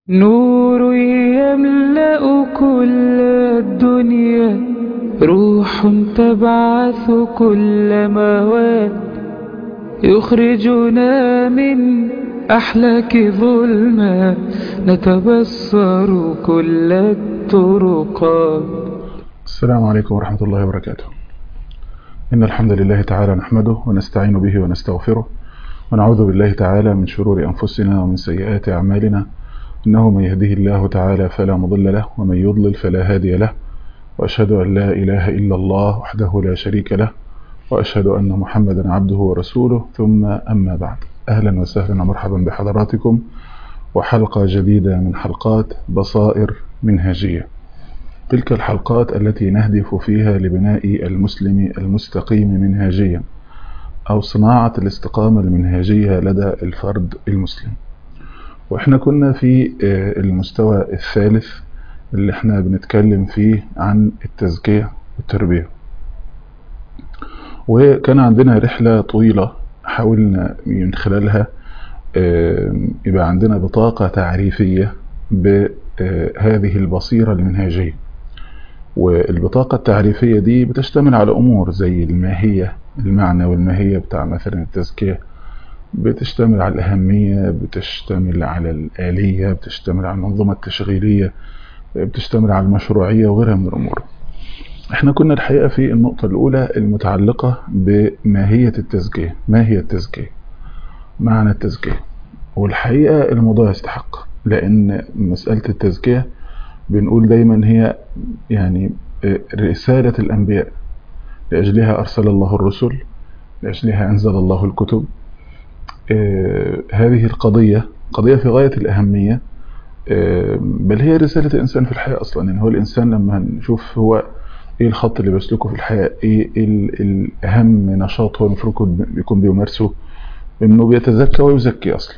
نور يملأ كل الدنيا روح تبعث كل مواد يخرجنا من أحلاك ظلمات نتبصر كل الطرقات السلام عليكم ورحمة الله وبركاته إن الحمد لله تعالى نحمده ونستعين به ونستغفره ونعوذ بالله تعالى من شرور أنفسنا ومن سيئات أعمالنا إنه من يهده الله تعالى فلا مضل له ومن يضلل فلا هادي له وأشهد أن لا إله إلا الله وحده لا شريك له وأشهد أن محمدا عبده ورسوله ثم أما بعد أهلا وسهلا ومرحبا بحضراتكم وحلقة جديدة من حلقات بصائر منهجية تلك الحلقات التي نهدف فيها لبناء المسلم المستقيم منهجيا أو صناعة الاستقامة المنهجية لدى الفرد المسلم وإحنا كنا في المستوى الثالث اللي احنا بنتكلم فيه عن التزكية والتربية وكان عندنا رحلة طويلة حاولنا من خلالها يبقى عندنا بطاقة تعريفية بهذه البصيرة المنهجية والبطاقة التعريفية دي بتشتمل على أمور زي الماهية المعنى والماهية بتاع مثلا التزكية بتشتمل على الأهمية بتشتمل على الآلية بتشتمل على المنظومة التشغيلية بتشتمل على المشروعية وغيرها من الأمور احنا كنا الحقيقة في النقطة الأولى المتعلقة بماهية التزكية ما هي التزكية معنى التزكية والحقيقة الموضوع يستحق لأن مسألة التزكية بنقول دايما هي يعني رسالة الأنبياء لأجلها أرسل الله الرسل لأجلها أنزل الله الكتب هذه القضية قضية في غاية الأهمية بل هي رسالة الإنسان في الحياة أصلا يعني هو الإنسان لما نشوف هو إيه الخط اللي بيسلكه في الحياة إيه الأهم نشاط هو المفروض يكون بيمارسه إنه بيتزكى ويزكي أصلا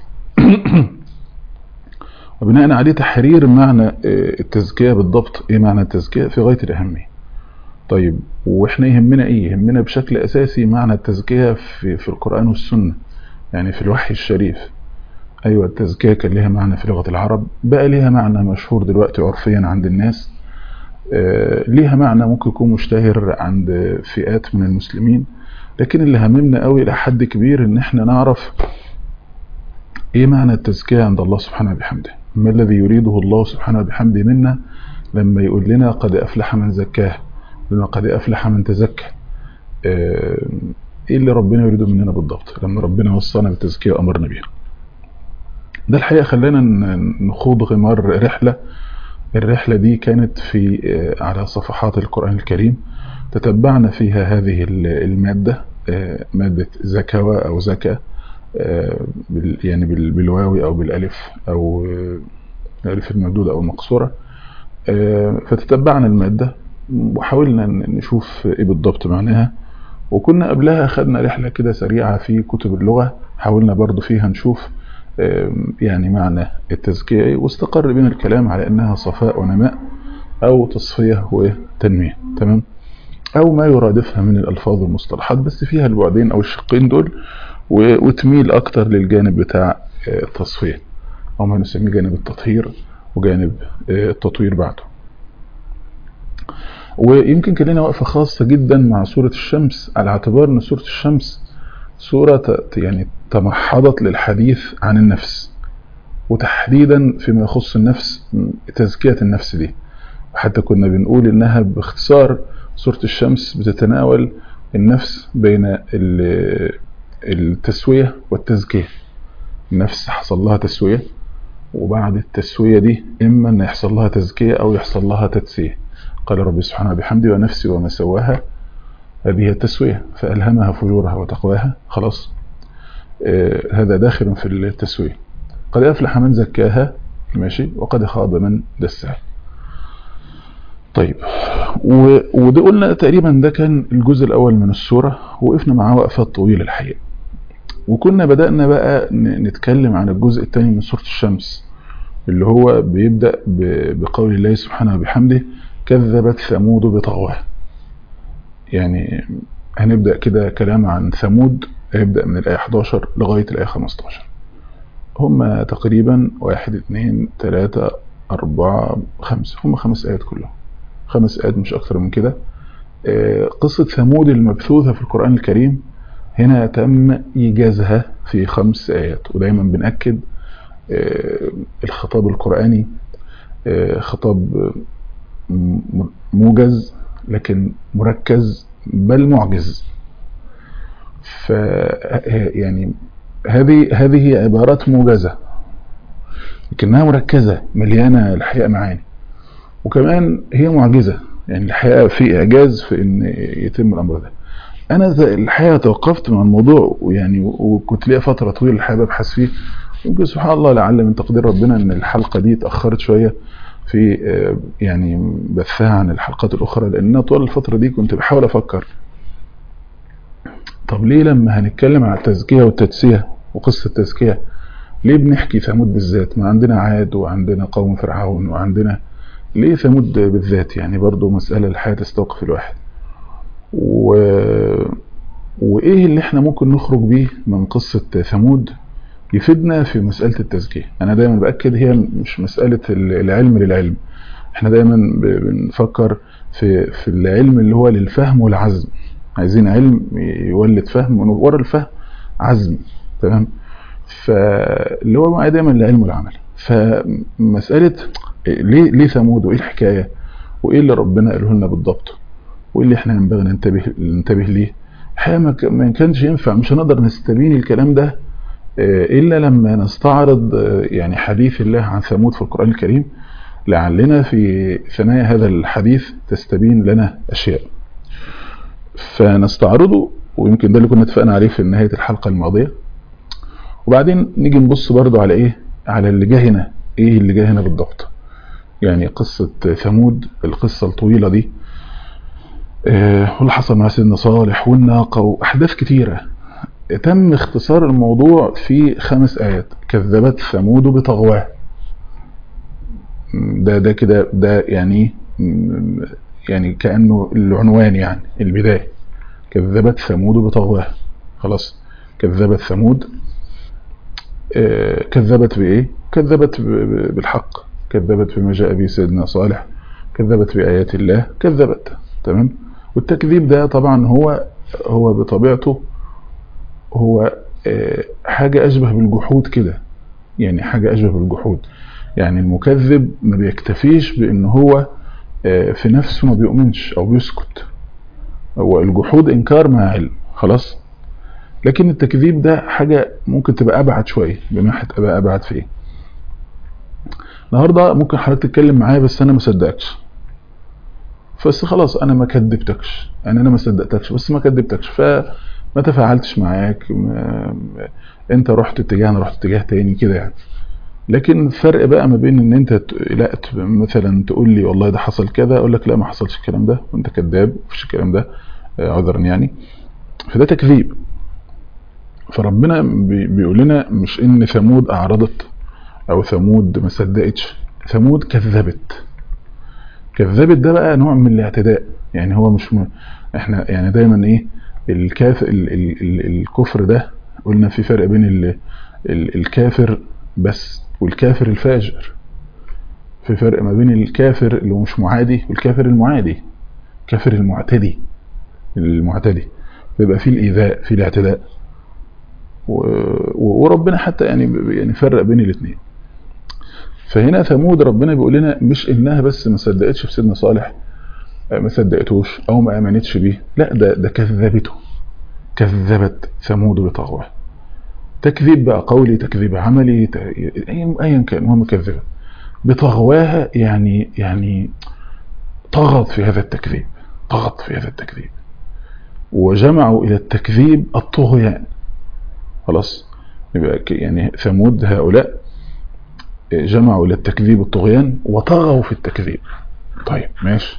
وبناء عليه تحرير معنى التزكية بالضبط إيه معنى التزكية في غاية الأهمية طيب وإحنا يهمنا إيه يهمنا بشكل أساسي معنى التزكية في, في القرآن والسنة يعني في الوحي الشريف أيوة التزكية كان لها معنى في لغة العرب بقى لها معنى مشهور دلوقتي عرفيا عند الناس آه ليها معنى ممكن يكون مشتهر عند فئات من المسلمين لكن اللي هممنا قوي إلى حد كبير إن احنا نعرف إيه معنى التزكية عند الله سبحانه وبحمده ما الذي يريده الله سبحانه وبحمده منا لما يقول لنا قد أفلح من زكاه لنا قد أفلح من تزكى آه ايه اللي ربنا يريده مننا بالضبط لما ربنا وصانا بالتزكية وامرنا بيها ده الحقيقة خلانا نخوض غمار رحلة الرحلة دي كانت في على صفحات القرآن الكريم تتبعنا فيها هذه المادة مادة زكوى أو زكاة يعني بالواوي أو بالألف أو الألف الممدودة أو المقصورة فتتبعنا المادة وحاولنا نشوف ايه بالضبط معناها وكنا قبلها خدنا رحلة كده سريعة في كتب اللغة حاولنا برضو فيها نشوف يعني معنى التزكية واستقر بنا الكلام على انها صفاء ونماء او تصفية وتنمية تمام او ما يرادفها من الالفاظ والمصطلحات بس فيها البعدين او الشقين دول وتميل اكتر للجانب بتاع التصفية او ما نسميه جانب التطهير وجانب التطوير بعده ويمكن كان لنا وقفة خاصة جدا مع سورة الشمس على اعتبار ان سورة الشمس سورة يعني تمحضت للحديث عن النفس وتحديدا فيما يخص النفس تزكية النفس دي وحتى كنا بنقول انها باختصار سورة الشمس بتتناول النفس بين التسوية والتزكية النفس حصل لها تسوية وبعد التسوية دي اما ان يحصل لها تزكية او يحصل لها تدسية قال رب سبحانه بحمده ونفسي وما سواها هذه التسوية فألهمها فجورها وتقواها خلاص آه هذا داخل في التسوية قد أفلح من زكاها ماشي وقد خاب من دسها طيب وده قلنا تقريبا ده كان الجزء الأول من السورة وقفنا معاه وقفة طويلة الحقيقة وكنا بدأنا بقى نتكلم عن الجزء الثاني من سورة الشمس اللي هو بيبدأ بقول الله سبحانه وبحمده كذبت ثمود بطغواها يعني هنبدأ كده كلام عن ثمود هيبدأ من الآية 11 لغاية الآية 15 هم تقريبا واحد اتنين تلاتة أربعة خمسة هم خمس آيات كلهم خمس آيات مش أكثر من كده آه، قصة ثمود المبثوثة في القرآن الكريم هنا تم إيجازها في خمس آيات ودايما بنأكد آه، الخطاب القرآني آه، خطاب م- موجز لكن مركز بل معجز ف يعني هذه هذه عبارات موجزة لكنها مركزة مليانة الحقيقة معاني وكمان هي معجزة يعني الحقيقة في إعجاز في إن يتم الأمر ده أنا ذا- الحقيقة توقفت مع الموضوع ويعني وكنت ليا فترة طويلة الحقيقة ببحث فيه يمكن سبحان الله لعل من تقدير ربنا إن الحلقة دي اتأخرت شوية في آه، يعني بثها عن الحلقات الأخرى لأن أنا طول الفترة دي كنت بحاول أفكر طب ليه لما هنتكلم على التزكية والتدسية وقصة التزكية ليه بنحكي ثمود بالذات ما عندنا عاد وعندنا قوم فرعون وعندنا ليه ثمود بالذات يعني برضو مسألة الحياة تستوقف الواحد و... وإيه اللي احنا ممكن نخرج بيه من قصة ثمود يفيدنا في مسألة التزكية أنا دايما بأكد هي مش مسألة العلم للعلم احنا دايما ب- بنفكر في في العلم اللي هو للفهم والعزم عايزين علم يولد فهم ورا الفهم عزم تمام فاللي هو معايا دايما العلم والعمل فمسألة ليه ليه ثمود وايه الحكاية وايه اللي ربنا قاله لنا بالضبط وايه اللي احنا ينبغي ننتبه ننتبه ليه الحقيقة ما ك- ما كانش ينفع مش هنقدر نستبين الكلام ده آه، إلا لما نستعرض آه، يعني حديث الله عن ثمود في القرآن الكريم لعلنا في ثنايا هذا الحديث تستبين لنا أشياء فنستعرضه ويمكن ده اللي كنا اتفقنا عليه في نهاية الحلقة الماضية وبعدين نيجي نبص برضو على ايه على اللي جه هنا ايه اللي جه هنا بالضبط يعني قصة ثمود القصة الطويلة دي آه، واللي حصل مع سيدنا صالح والناقة وأحداث كتيرة تم اختصار الموضوع في خمس آيات كذبت ثمود بطغواه ده ده كده ده يعني م- يعني كأنه العنوان يعني البداية كذبت ثمود بطغواه خلاص كذبت ثمود آه، كذبت بإيه كذبت ب- ب- بالحق كذبت بما جاء به سيدنا صالح كذبت بآيات الله كذبت تمام والتكذيب ده طبعا هو هو بطبيعته هو آه، حاجة أشبه بالجحود كده يعني حاجة أشبه بالجحود يعني المكذب ما بيكتفيش بأن هو آه، في نفسه ما بيؤمنش أو بيسكت هو الجحود إنكار مع علم خلاص لكن التكذيب ده حاجة ممكن تبقى أبعد شوية بما تبقى أبعد في إيه النهاردة ممكن حضرتك تتكلم معايا بس أنا ما صدقكش بس خلاص أنا ما كذبتكش يعني أنا ما صدقتكش بس ما كذبتكش فما تفاعلتش معاك ما أنت رحت اتجاه أنا رحت اتجاه تاني كده يعني لكن الفرق بقى ما بين ان انت ت- لا ت- مثلا تقول لي والله ده حصل كذا اقول لك لا ما حصلش الكلام ده وانت كذاب مفيش الكلام ده آه، عذرا يعني فده تكذيب فربنا بي- بيقول لنا مش ان ثمود اعرضت او ثمود ما صدقتش ثمود كذبت كذبت ده بقى نوع من الاعتداء يعني هو مش م... احنا يعني دايما ايه الكاف ال... ال... ال... الكفر ده قلنا في فرق بين ال... ال... الكافر بس والكافر الفاجر في فرق ما بين الكافر اللي هو مش معادي والكافر المعادي كافر المعتدي المعتدي بيبقى فيه الإيذاء فيه الاعتداء و... و- وربنا حتى يعني يعني فرق بين الاثنين فهنا ثمود ربنا بيقول لنا مش انها بس ما صدقتش في سيدنا صالح آه، ما صدقتوش او ما امنتش بيه لا ده ده كذبته كذبت ثمود بطغواه تكذيب بقى قولي تكذيب عملي ت- ايا أيا كان المهم كذبت بطغواها يعني يعني طغت في هذا التكذيب طغت في هذا التكذيب وجمعوا الى التكذيب الطغيان خلاص يبقى ك- يعني ثمود هؤلاء جمعوا الى التكذيب الطغيان وطغوا في التكذيب طيب ماشي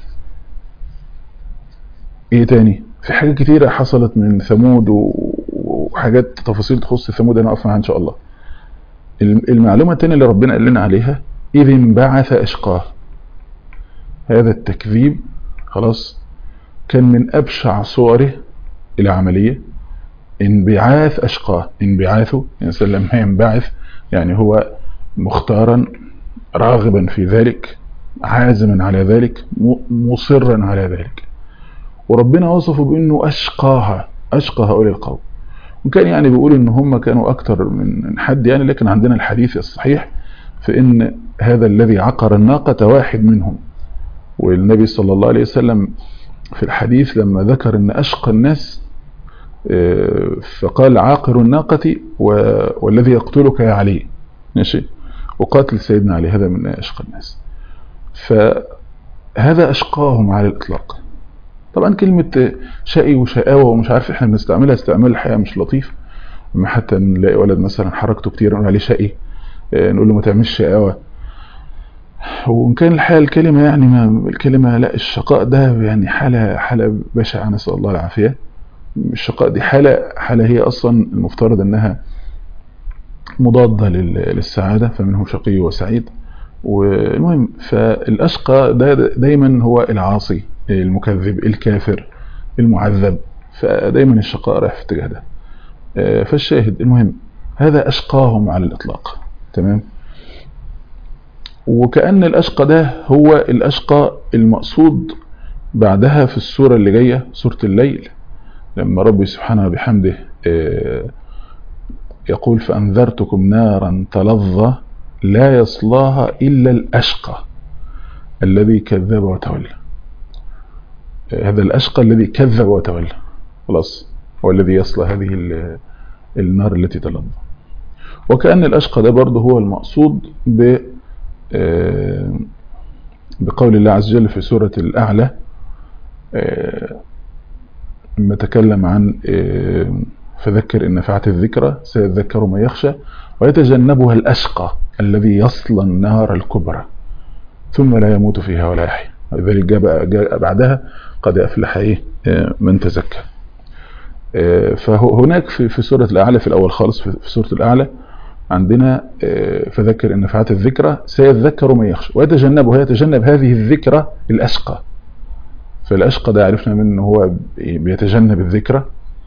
ايه تاني في حاجات كتيرة حصلت من ثمود و- وحاجات تفاصيل تخص ثمود انا اقف معاها ان شاء الله الم- المعلومة التانية اللي ربنا قال لنا عليها اذ انبعث اشقاه هذا التكذيب خلاص كان من ابشع صوره العملية انبعاث اشقاه انبعاثه الانسان لما ينبعث يعني هو مختارا راغبا في ذلك عازما على ذلك مصرا على ذلك وربنا وصفه بأنه أشقاها أشقى هؤلاء القوم وكان يعني بيقول ان هم كانوا اكتر من حد يعني لكن عندنا الحديث الصحيح في ان هذا الذي عقر الناقة واحد منهم والنبي صلى الله عليه وسلم في الحديث لما ذكر ان اشقى الناس فقال عاقر الناقة والذي يقتلك يا علي ماشي وقاتل سيدنا علي هذا من اشقى الناس فهذا اشقاهم على الاطلاق طبعا كلمة شقي وشقاوة ومش عارف احنا بنستعملها استعمال الحقيقة مش لطيف لما حتى نلاقي ولد مثلا حركته كتير نقول عليه شقي نقول له ما تعملش شقاوة وإن كان الحقيقة الكلمة يعني ما الكلمة لا الشقاء ده يعني حالة حالة بشعة نسأل الله العافية الشقاء دي حالة حالة هي أصلا المفترض أنها مضادة للسعادة فمنه شقي وسعيد والمهم فالأشقى ده دايما هو العاصي المكذب الكافر المعذب فدايما الشقاء رايح في اتجاه ده فالشاهد المهم هذا أشقاهم على الإطلاق تمام وكأن الأشقى ده هو الأشقى المقصود بعدها في السورة اللي جاية سورة الليل لما ربي سبحانه وبحمده يقول فأنذرتكم نارا تلظى لا يصلاها إلا الأشقى الذي كذب وتولى هذا الأشقى الذي كذب وتولى خلاص هو الذي يصلى هذه النار التي تلظى وكأن الأشقى ده برضه هو المقصود ب بقول الله عز وجل في سورة الأعلى لما تكلم عن فذكر إن نفعت الذكرى سيذكر ما يخشى ويتجنبها الأشقى الذي يصلى النار الكبرى ثم لا يموت فيها ولا يحيى ولذلك جاء, جاء بعدها قد أفلح إيه من تزكى فهناك في في سورة الأعلى في الأول خالص في سورة الأعلى عندنا فذكر إن نفعت الذكرى سيذكر من يخشى ويتجنبها يتجنب هذه الذكرى الأشقى فالأشقى ده عرفنا منه هو بيتجنب الذكرى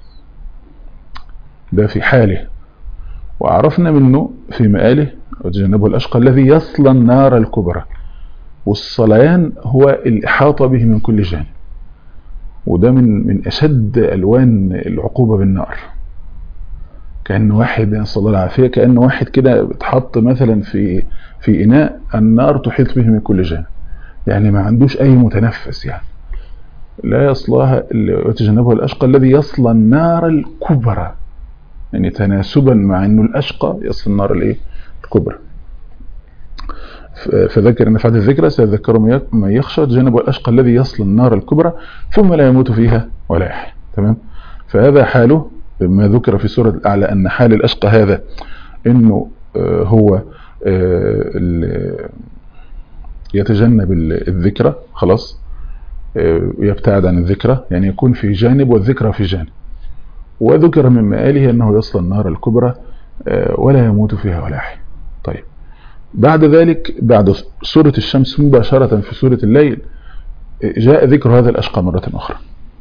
ده في حاله وعرفنا منه في مآله وتجنبه الأشقى الذي يصلى النار الكبرى والصليان هو الإحاطة به من كل جانب وده من من أشد ألوان العقوبة بالنار كأن واحد نسأل الله العافية كأن واحد كده بتحط مثلا في في إناء النار تحيط به من كل جانب يعني ما عندوش أي متنفس يعني لا يصلاها ويتجنبها الأشقى الذي يصلى النار الكبرى يعني تناسبا مع أنه الأشقى يصل النار الإيه الكبرى فذكر أن فعل الذكرى سيذكر من يخشى تجنب الأشقى الذي يصل النار الكبرى ثم لا يموت فيها ولا يحيى تمام فهذا حاله ما ذكر في سورة الأعلى أن حال الأشقى هذا أنه هو يتجنب الذكرى خلاص ويبتعد عن الذكرى يعني يكون في جانب والذكرى في جانب وذكر من مآله أنه يصل النار الكبرى ولا يموت فيها ولا يحيى طيب بعد ذلك بعد سورة الشمس مباشرة في سورة الليل جاء ذكر هذا الأشقى مرة أخرى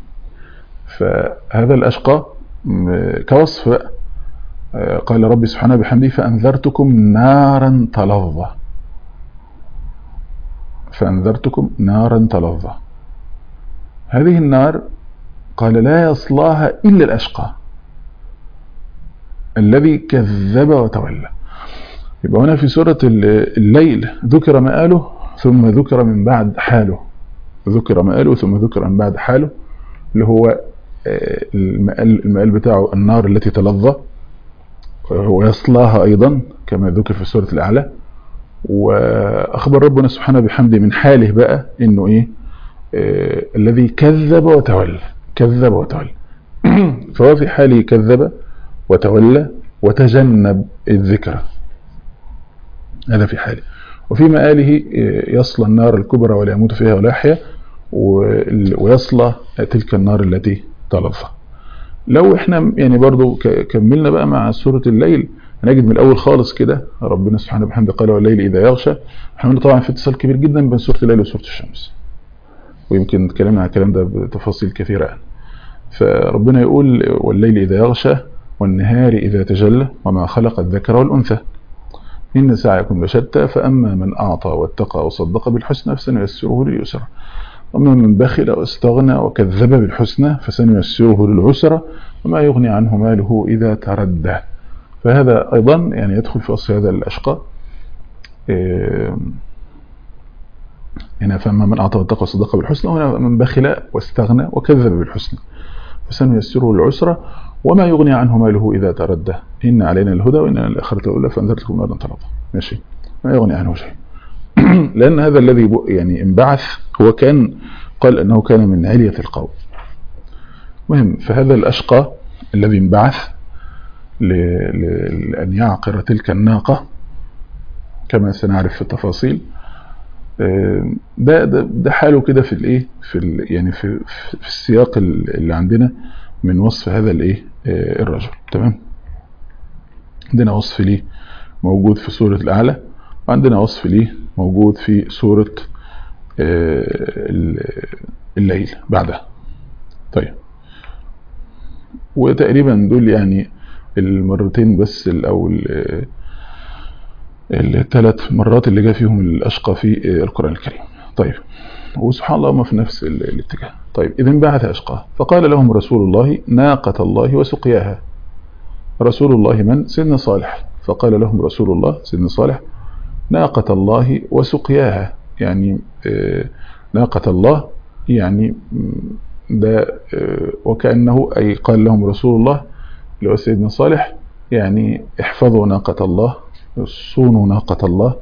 فهذا الأشقى كوصف قال ربي سبحانه بحمده فأنذرتكم نارا تلظى فأنذرتكم نارا تلظى هذه النار قال لا يصلاها إلا الأشقى الذي كذب وتولى يبقى هنا في سورة الليل ذكر مآله ثم ذكر من بعد حاله ذكر مآله ثم ذكر من بعد حاله اللي هو المآل, المآل بتاعه النار التي تلظى ويصلاها أيضا كما ذكر في سورة الأعلى وأخبر ربنا سبحانه بحمده من حاله بقى إنه إيه آه الذي كذب وتولى كذب وتولى فهو في حاله كذب وتولى وتجنب الذكرى هذا في حاله وفي مآله يصلى النار الكبرى ولا يموت فيها ولا يحيى ويصلى تلك النار التي تلظى لو احنا يعني برضو كملنا بقى مع سورة الليل هنجد من الأول خالص كده ربنا سبحانه وبحمده قال والليل إذا يغشى احنا طبعا في اتصال كبير جدا بين سورة الليل وسورة الشمس ويمكن اتكلمنا عن الكلام ده بتفاصيل كثيرة يعني فربنا يقول والليل إذا يغشى والنهار إذا تجلى وما خلق الذكر والأنثى إن سعيكم لشتى فأما من أعطى واتقى وصدق بالحسنى فسنيسره لليسرى وأما من بخل واستغنى وكذب بالحسنى فسنيسره للعسرى وما يغني عنه ماله إذا تردى فهذا أيضا يعني يدخل في وصف هذا الأشقى هنا فأما من أعطى واتقى وصدق بالحسنى وهنا من بخل واستغنى وكذب بالحسنى فسنيسره للعسرى وما يغني عنه ماله إذا تردى إن علينا الهدى وإن الآخرة الأولى فأنذرتكم نارا تلظى ماشي ما يغني عنه شيء لأن هذا الذي يعني انبعث هو كان قال أنه كان من علية القوم مهم فهذا الأشقى الذي انبعث لأن يعقر تلك الناقة كما سنعرف في التفاصيل ده ده, ده حاله كده في الايه في ال يعني في في السياق اللي عندنا من وصف هذا الايه الرجل تمام عندنا وصف ليه موجود في سورة الأعلى وعندنا وصف ليه موجود في سورة الليل بعدها طيب وتقريبا دول يعني المرتين بس او الثلاث مرات اللي جاء فيهم الأشقى في القرآن الكريم طيب وسبحان الله هم في نفس الاتجاه طيب إذن بعث أشقاه فقال لهم رسول الله ناقة الله وسقياها رسول الله من سيدنا صالح فقال لهم رسول الله سيدنا صالح ناقة الله وسقياها يعني ناقة الله يعني ده وكأنه أي قال لهم رسول الله اللي هو سيدنا صالح يعني احفظوا ناقة الله صونوا ناقة الله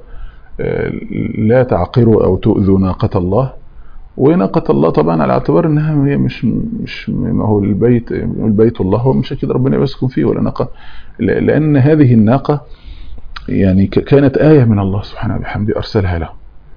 لا تعقروا أو تؤذوا ناقة الله وناقة الله طبعا على اعتبار انها هي مش مش ما هو البيت البيت الله هو مش اكيد ربنا يسكن فيه ولا ناقة لان هذه الناقة يعني كانت آية من الله سبحانه بحمده أرسلها له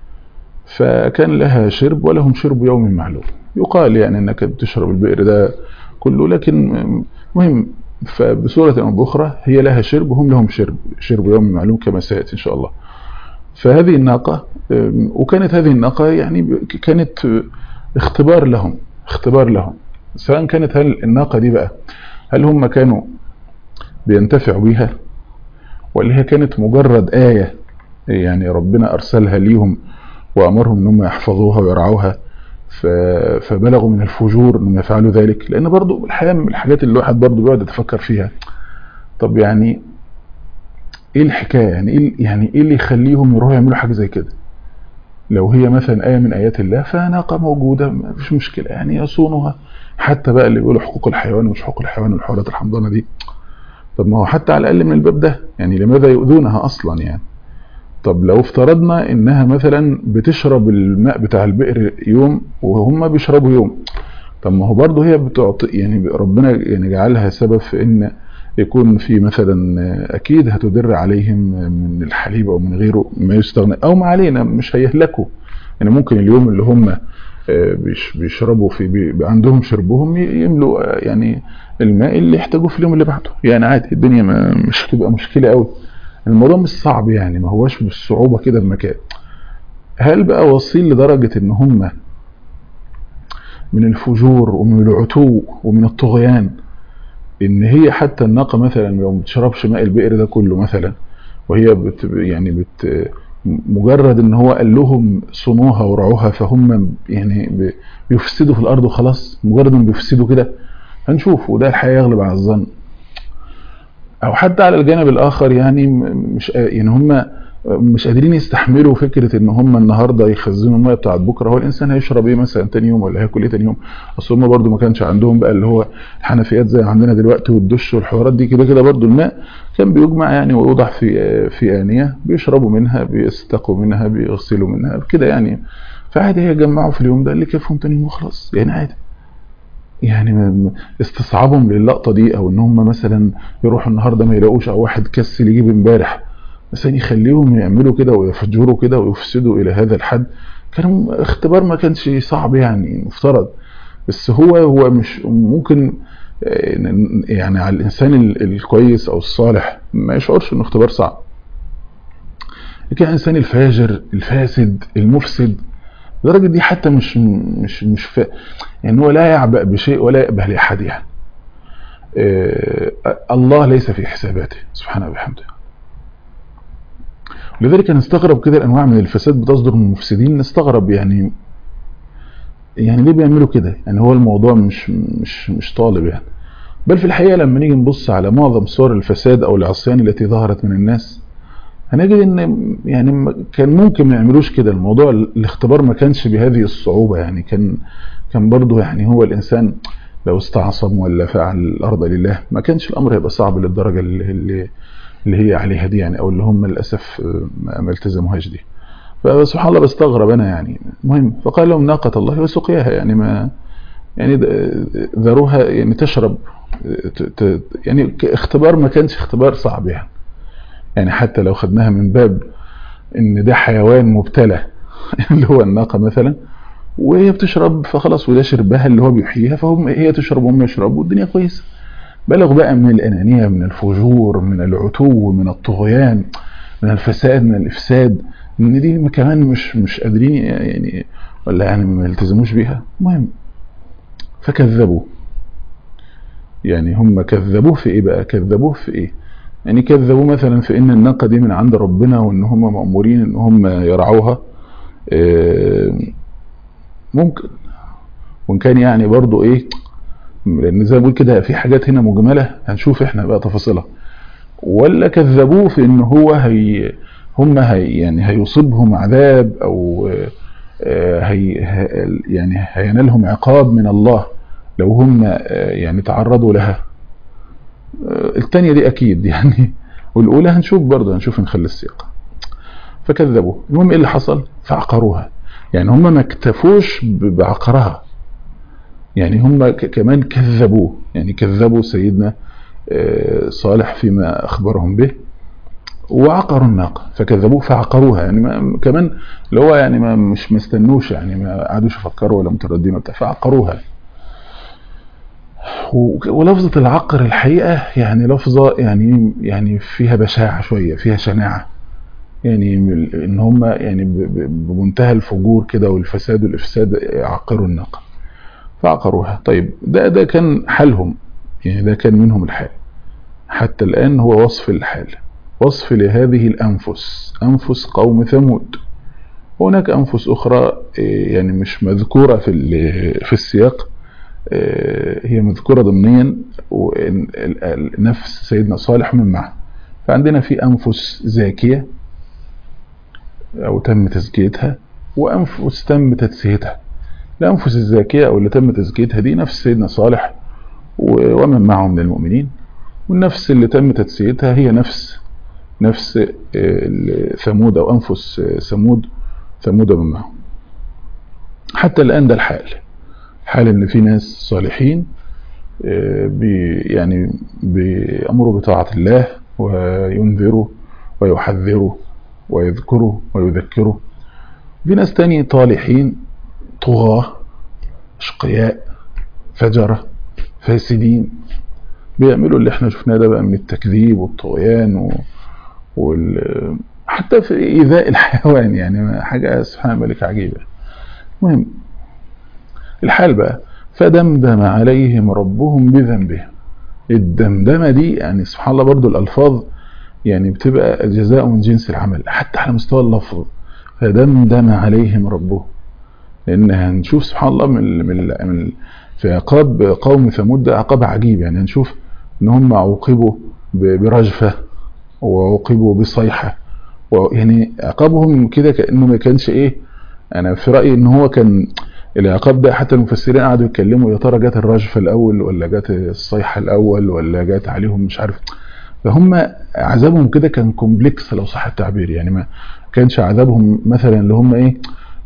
فكان لها شرب ولهم شرب يوم معلوم يقال يعني انك تشرب البئر ده كله لكن مهم فبصورة أو بأخرى هي لها شرب وهم لهم شرب شرب يوم معلوم كما سيأتي إن شاء الله فهذه الناقة وكانت هذه الناقة يعني كانت اختبار لهم اختبار لهم سواء كانت هل الناقة دي بقى هل هم كانوا بينتفعوا بيها ولا هي كانت مجرد آية يعني ربنا أرسلها ليهم وأمرهم أنهم يحفظوها ويرعوها فبلغوا من الفجور انهم يفعلوا ذلك لان برضو الحقيقه من الحاجات اللي الواحد برضو بيقعد يتفكر فيها طب يعني ايه الحكايه يعني ايه يعني ايه اللي يخليهم يروحوا يعملوا حاجه زي كده لو هي مثلا ايه من ايات الله فناقه موجوده ما فيش مشكله يعني يصونها حتى بقى اللي بيقولوا حقوق الحيوان ومش حقوق الحيوان والحوارات الحمضانه دي طب ما هو حتى على الاقل من الباب ده يعني لماذا يؤذونها اصلا يعني طب لو افترضنا انها مثلا بتشرب الماء بتاع البئر يوم وهم بيشربوا يوم طب ما هو برضه هي بتعطي يعني ربنا يعني جعلها سبب في ان يكون في مثلا اكيد هتدر عليهم من الحليب او من غيره ما يستغنى او ما علينا مش هيهلكوا يعني ممكن اليوم اللي هم بيشربوا في عندهم شربهم يملوا يعني الماء اللي يحتاجوه في اليوم اللي بعده يعني عادي الدنيا ما مش هتبقى مشكله قوي الموضوع مش صعب يعني ما هوش بالصعوبة كده بمكان هل بقى وصيل لدرجة ان هم من الفجور ومن العتو ومن الطغيان ان هي حتى الناقة مثلا لو ما بتشربش ماء البئر ده كله مثلا وهي بت يعني بت مجرد ان هو قال لهم صنوها ورعوها فهم يعني بيفسدوا في الارض وخلاص مجرد انهم بيفسدوا كده هنشوف وده الحقيقة يغلب على الظن او حتى على الجانب الاخر يعني مش يعني هم مش قادرين يستحملوا فكره ان هم النهارده يخزنوا الميه بتاعت بكره هو الانسان هيشرب ايه مثلا تاني يوم ولا هياكل ايه تاني يوم اصل هم برده ما كانش عندهم بقى اللي هو الحنفيات زي عندنا دلوقتي والدش والحوارات دي كده كده برده الماء كان بيجمع يعني ويوضع في في انيه بيشربوا منها بيستقوا منها بيغسلوا منها كده يعني فعادي هيجمعوا في اليوم ده اللي كيفهم تاني يوم وخلاص يعني عادي يعني استصعابهم للقطه دي او ان هم مثلا يروحوا النهارده ما يلاقوش او واحد كسل يجيب امبارح مثلا يخليهم يعملوا كده ويفجروا كده ويفسدوا الى هذا الحد كان اختبار ما كانش صعب يعني مفترض بس هو هو مش ممكن يعني على الانسان الكويس او الصالح ما يشعرش انه اختبار صعب لكن الانسان الفاجر الفاسد المفسد لدرجه دي حتى مش مش مش ف... يعني هو لا يعبأ بشيء ولا يأبه لأحد يعني آه الله ليس في حساباته سبحانه وبحمده لذلك نستغرب كده الانواع من الفساد بتصدر من المفسدين نستغرب يعني يعني ليه بيعملوا كده يعني هو الموضوع مش مش مش طالب يعني بل في الحقيقه لما نيجي نبص على معظم صور الفساد او العصيان التي ظهرت من الناس هنجد ان يعني كان ممكن ما يعملوش كده الموضوع الاختبار ما كانش بهذه الصعوبه يعني كان كان برضه يعني هو الانسان لو استعصم ولا فعل الارض لله ما كانش الامر هيبقى صعب للدرجه اللي, اللي اللي هي عليها دي يعني او اللي هم للاسف ما التزموهاش دي فسبحان الله بستغرب انا يعني المهم فقال لهم ناقة الله وسقياها يعني ما يعني ذروها يعني تشرب يعني اختبار ما كانش اختبار صعب يعني يعني حتى لو خدناها من باب ان ده حيوان مبتلى اللي هو الناقة مثلا وهي بتشرب فخلاص وده شربها اللي هو بيحييها فهم هي تشرب وهم يشربوا والدنيا كويسه بلغ بقى من الأنانية من الفجور من العتو من الطغيان من الفساد من الإفساد ان دي كمان مش مش قادرين يعني ولا يعني ما يلتزموش بيها المهم فكذبوا يعني هم كذبوه في ايه بقى كذبوه في ايه يعني كذبوا مثلا في ان الناقة دي من عند ربنا وان هم مأمورين ان هم يرعوها ممكن وان كان يعني برضو ايه لان زي ما بقول كده في حاجات هنا مجملة هنشوف احنا بقى تفاصيلها ولا كذبوه في ان هو هي هم هي يعني هيصيبهم عذاب او هي يعني هينالهم عقاب من الله لو هم يعني تعرضوا لها الثانيه دي اكيد يعني والاولى هنشوف برضه هنشوف نخلي السياق فكذبوا المهم ايه اللي حصل فعقروها يعني هم ما اكتفوش بعقرها يعني هم كمان كذبوه يعني كذبوا سيدنا صالح فيما أخبرهم به وعقروا الناقة فكذبوه فعقروها يعني ما كمان اللي هو يعني ما مش مستنوش يعني ما قعدوش يفكروا ولا مترددين وبتاع فعقروها ولفظة العقر الحقيقة يعني لفظة يعني يعني فيها بشاعة شوية فيها شناعة يعني ان هم يعني بمنتهى الفجور كده والفساد والافساد عقروا الناقة فعقروها طيب ده ده كان حالهم يعني ده كان منهم الحال حتى الآن هو وصف الحال وصف لهذه الأنفس أنفس قوم ثمود هناك أنفس أخرى يعني مش مذكورة في في السياق هي مذكورة ضمنيا نفس سيدنا صالح من معه فعندنا في أنفس زاكية أو تم تزكيتها وأنفس تم تدسيتها الأنفس الزاكية أو اللي تم تزكيتها دي نفس سيدنا صالح ومن معه من المؤمنين والنفس اللي تم تدسيتها هي نفس نفس ثمود أو أنفس ثمود ثمود من معه حتى الآن ده الحال حال ان في ناس صالحين بي يعني بيأمروا بطاعة الله وينذروا ويحذروا ويذكروا ويذكروا في ناس تاني طالحين طغاة اشقياء فجرة فاسدين بيعملوا اللي احنا شفناه ده بقى من التكذيب والطغيان و... وال... حتى في إيذاء الحيوان يعني حاجة سبحان الملك عجيبة المهم الحال بقى فدمدم عليهم ربهم بذنبهم الدمدمة دي يعني سبحان الله برضو الألفاظ يعني بتبقى جزاء من جنس العمل حتى على مستوى اللفظ فدمدم عليهم ربهم لأن هنشوف سبحان الله من, من, من في عقاب قوم ثمود ده عقاب عجيب يعني هنشوف ان هم عوقبوا برجفة وعوقبوا بصيحة يعني عقابهم كده كأنه ما كانش ايه انا في رأيي ان هو كان العقاب ده حتى المفسرين قعدوا يتكلموا يا ترى جت الرجفة الاول ولا جت الصيحة الاول ولا جت عليهم مش عارف فهم عذابهم كده كان كومبلكس لو صح التعبير يعني ما كانش عذابهم مثلا اللي هم ايه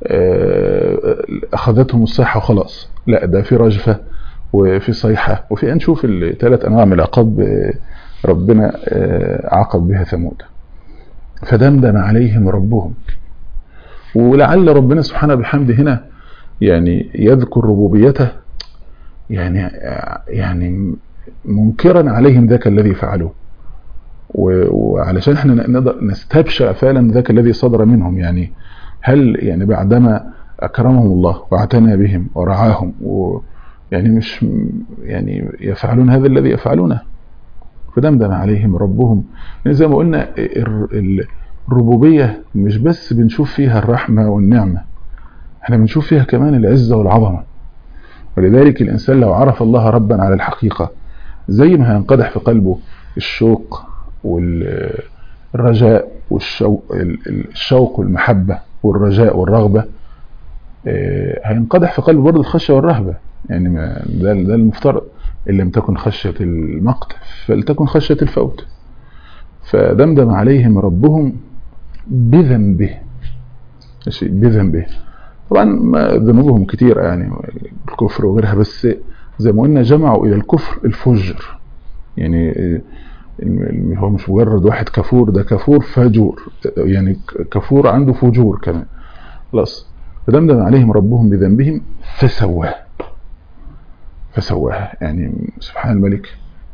اخذتهم الصيحة وخلاص لا ده في رجفة وفي صيحة وفي نشوف الثلاث انواع من العقاب ربنا عاقب بها ثمود فدمدم عليهم ربهم ولعل ربنا سبحانه بحمده هنا يعني يذكر ربوبيته يعني يعني منكرا عليهم ذاك الذي فعلوه وعلشان احنا نقدر نستبشع فعلا ذاك الذي صدر منهم يعني هل يعني بعدما اكرمهم الله واعتنى بهم ورعاهم ويعني مش يعني يفعلون هذا الذي يفعلونه فدمدم عليهم ربهم يعني زي ما قلنا الربوبية مش بس بنشوف فيها الرحمة والنعمة احنا بنشوف فيها كمان العزة والعظمة ولذلك الإنسان لو عرف الله ربا على الحقيقة زي ما هينقدح في قلبه الشوق والرجاء والشوق الشوق والمحبة والرجاء والرغبة هينقدح في قلبه برضه الخشية والرهبة يعني ما ده, ده المفترض إن لم تكن خشية المقت فلتكن خشية الفوت فدمدم عليهم ربهم بذنبه بذنبه طبعا ذنوبهم كتيرة يعني الكفر وغيرها بس زي ما قلنا جمعوا إلى الكفر الفجر يعني هو مش مجرد واحد كفور ده كفور فجور يعني كفور عنده فجور كمان خلاص فدمدم عليهم ربهم بذنبهم فسواه فسواها يعني سبحان الملك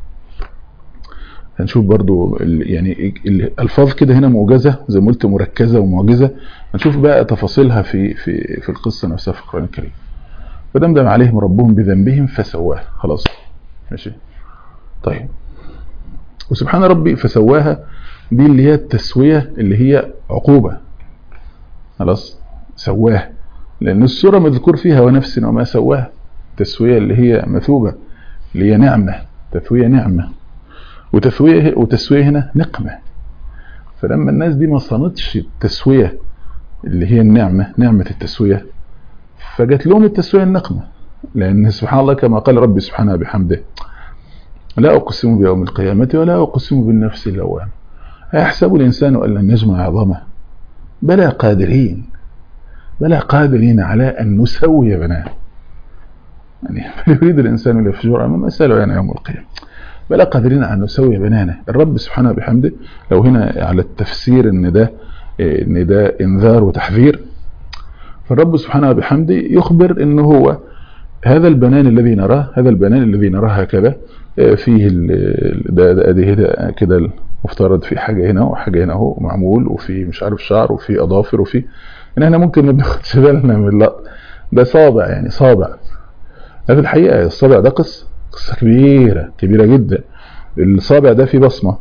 هنشوف برضو يعني الالفاظ كده هنا موجزه زي ما قلت مركزه ومعجزه هنشوف بقى تفاصيلها في في في القصه نفسها في القران الكريم فدمدم عليهم ربهم بذنبهم فسواها خلاص ماشي طيب وسبحان ربي فسواها دي اللي هي التسويه اللي هي عقوبه خلاص سواها لان السوره مذكور فيها ونفس وما سواها التسويه اللي هي مثوبه اللي هي نعمه تسويه نعمه وتسويه وتسويه هنا نقمه فلما الناس دي ما صنتش التسويه اللي هي النعمه نعمه التسويه فجت لهم التسويه النقمه لان سبحان الله كما قال ربي سبحانه بحمده لا اقسم بيوم القيامه ولا اقسم بالنفس اللوامه أيحسب الإنسان أن لن نجمع عظامه بلى قادرين بلى قادرين على أن نسوي بناه يعني يريد الإنسان ليفجر أمام أسأله يعني يوم القيامة بلى قادرين على أن نسوي بنانه الرب سبحانه بحمده لو هنا على التفسير إن ده إن ده إنذار وتحذير فالرب سبحانه بحمده يخبر إن هو هذا البنان الذي نراه هذا البنان الذي نراه هكذا فيه ده ده ده كده مفترض في حاجة هنا وحاجة هنا اهو معمول وفي مش عارف شعر وفي اظافر وفي ان احنا ممكن ما بناخدش بالنا من اللقط ده صابع يعني صابع في الحقيقة الصابع ده قصة قصة كبيرة كبيرة جدا الصابع ده فيه بصمة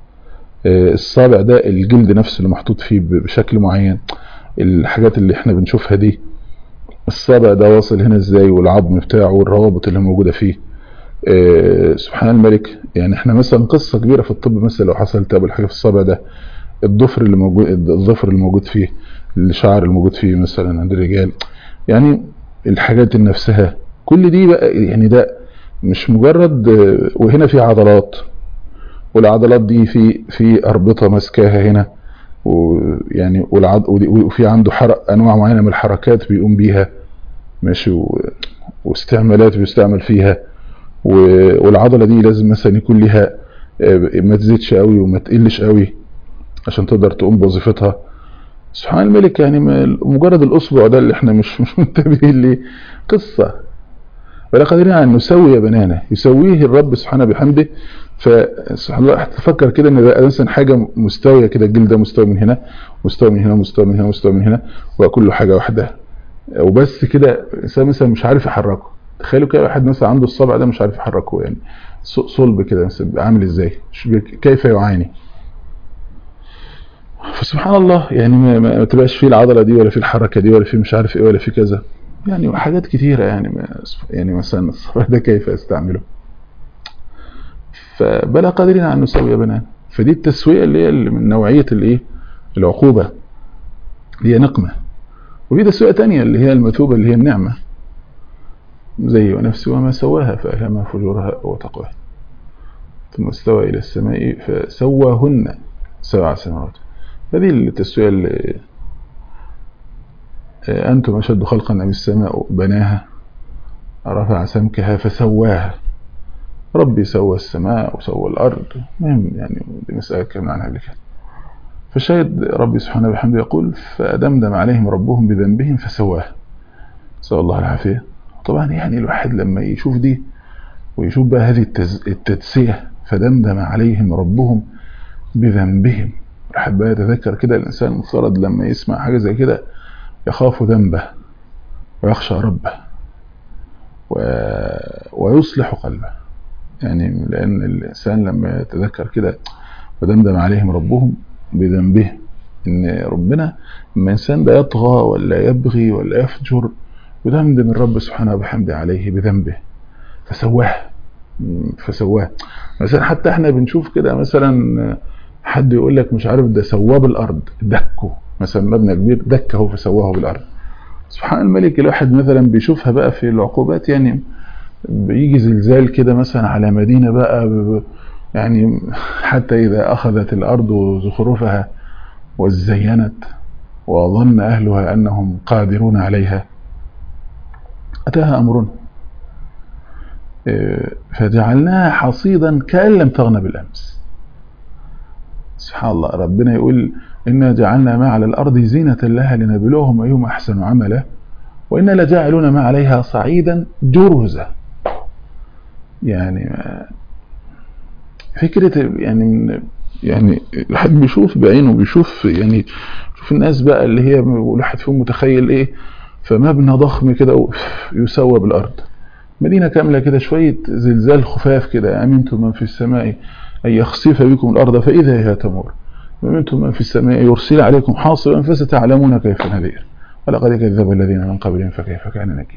الصابع ده الجلد نفسه اللي محطوط فيه بشكل معين الحاجات اللي احنا بنشوفها دي الصابع ده واصل هنا ازاي والعظم بتاعه والروابط اللي موجودة فيه أه سبحان الملك يعني احنا مثلا قصة كبيرة في الطب مثلا لو حصل تاب الحاجة في الصابع ده الضفر اللي موجود الضفر اللي موجود فيه الشعر اللي موجود فيه مثلا عند الرجال يعني الحاجات نفسها كل دي بقى يعني ده مش مجرد وهنا في عضلات والعضلات دي في في اربطه ماسكاها هنا ويعني والعض وفي عنده حرق انواع معينه من الحركات بيقوم بيها ماشي واستعمالات بيستعمل فيها والعضله دي لازم مثلا يكون لها ما تزيدش قوي وما تقلش قوي عشان تقدر تقوم بوظيفتها سبحان الملك يعني مجرد الاصبع ده اللي احنا مش مش منتبهين ليه قصه ولا قادرين على ان نسوي بنانه يسويه الرب سبحانه بحمده فسبحان الله تفكر كده ان ده مثلا حاجه مستويه كده الجلد ده مستوي من هنا مستوي من هنا مستوي من هنا مستوي من هنا وكله حاجه واحده وبس كده الانسان مثلا مش عارف يحركه تخيلوا كده واحد مثلا عنده الصبع ده مش عارف يحركه يعني صلب كده مثلا عامل ازاي كيف يعاني فسبحان الله يعني ما, ما تبقاش فيه العضله دي ولا فيه الحركه دي ولا فيه مش عارف ايه ولا فيه كذا يعني حاجات كتيره يعني ما يعني مثلا الصبع ده كيف استعمله فبلا قادرين على ان نسوي بنان فدي التسويه اللي هي من نوعيه الايه العقوبه اللي هي نقمه وفي تسويه تانية اللي هي المثوبه اللي هي النعمه زي ونفس وما سواها فألهمها فجورها وتقواها ثم استوى إلى السماء فسواهن سبع سماوات هذه التسوية اللي أنتم أشد خلقا أم السماء بناها رفع سمكها فسواها ربي سوى السماء وسوى الأرض مهم يعني دي مسألة كلام عنها قبل كده فالشاهد ربي سبحانه وبحمده يقول فأدمدم عليهم ربهم بذنبهم فسواه نسأل الله العافية طبعا يعني الواحد لما يشوف دي ويشوف بقى هذه التدسية فدمدم عليهم ربهم بذنبهم الواحد بقى يتذكر كده الإنسان المفترض لما يسمع حاجة زي كده يخاف ذنبه ويخشى ربه و... ويصلح قلبه يعني لأن الإنسان لما يتذكر كده فدمدم عليهم ربهم بذنبهم ان ربنا لما الانسان ده يطغى ولا يبغي ولا يفجر يدمدم الرب سبحانه وبحمده عليه بذنبه فسواه فسواه مثلا حتى احنا بنشوف كده مثلا حد يقول لك مش عارف ده سواه بالارض دكه مثلا مبنى كبير دكه فسواه بالارض سبحان الملك الواحد مثلا بيشوفها بقى في العقوبات يعني بيجي زلزال كده مثلا على مدينة بقى يعني حتى إذا أخذت الأرض زخرفها وزينت وظن أهلها أنهم قادرون عليها أتاها أمرنا فجعلناها حصيدا كأن لم تغن بالأمس سبحان الله ربنا يقول إنا جعلنا ما على الأرض زينة لها لنبلوهم أيهم أحسن عملا وإنا لجاعلون ما عليها صعيدا جرزا يعني فكرة يعني يعني الواحد بيشوف بعينه بيشوف يعني شوف الناس بقى اللي هي الواحد فيهم متخيل ايه فمبنى ضخم كده يسوى بالارض مدينة كاملة كده شوية زلزال خفاف كده أمنتم من في السماء أن يخسف بكم الأرض فإذا هي تمر ومنتم من في السماء يرسل عليكم حاصبا فستعلمون كيف نذير ولقد كذب الذين من قبلهم فكيف كان نكير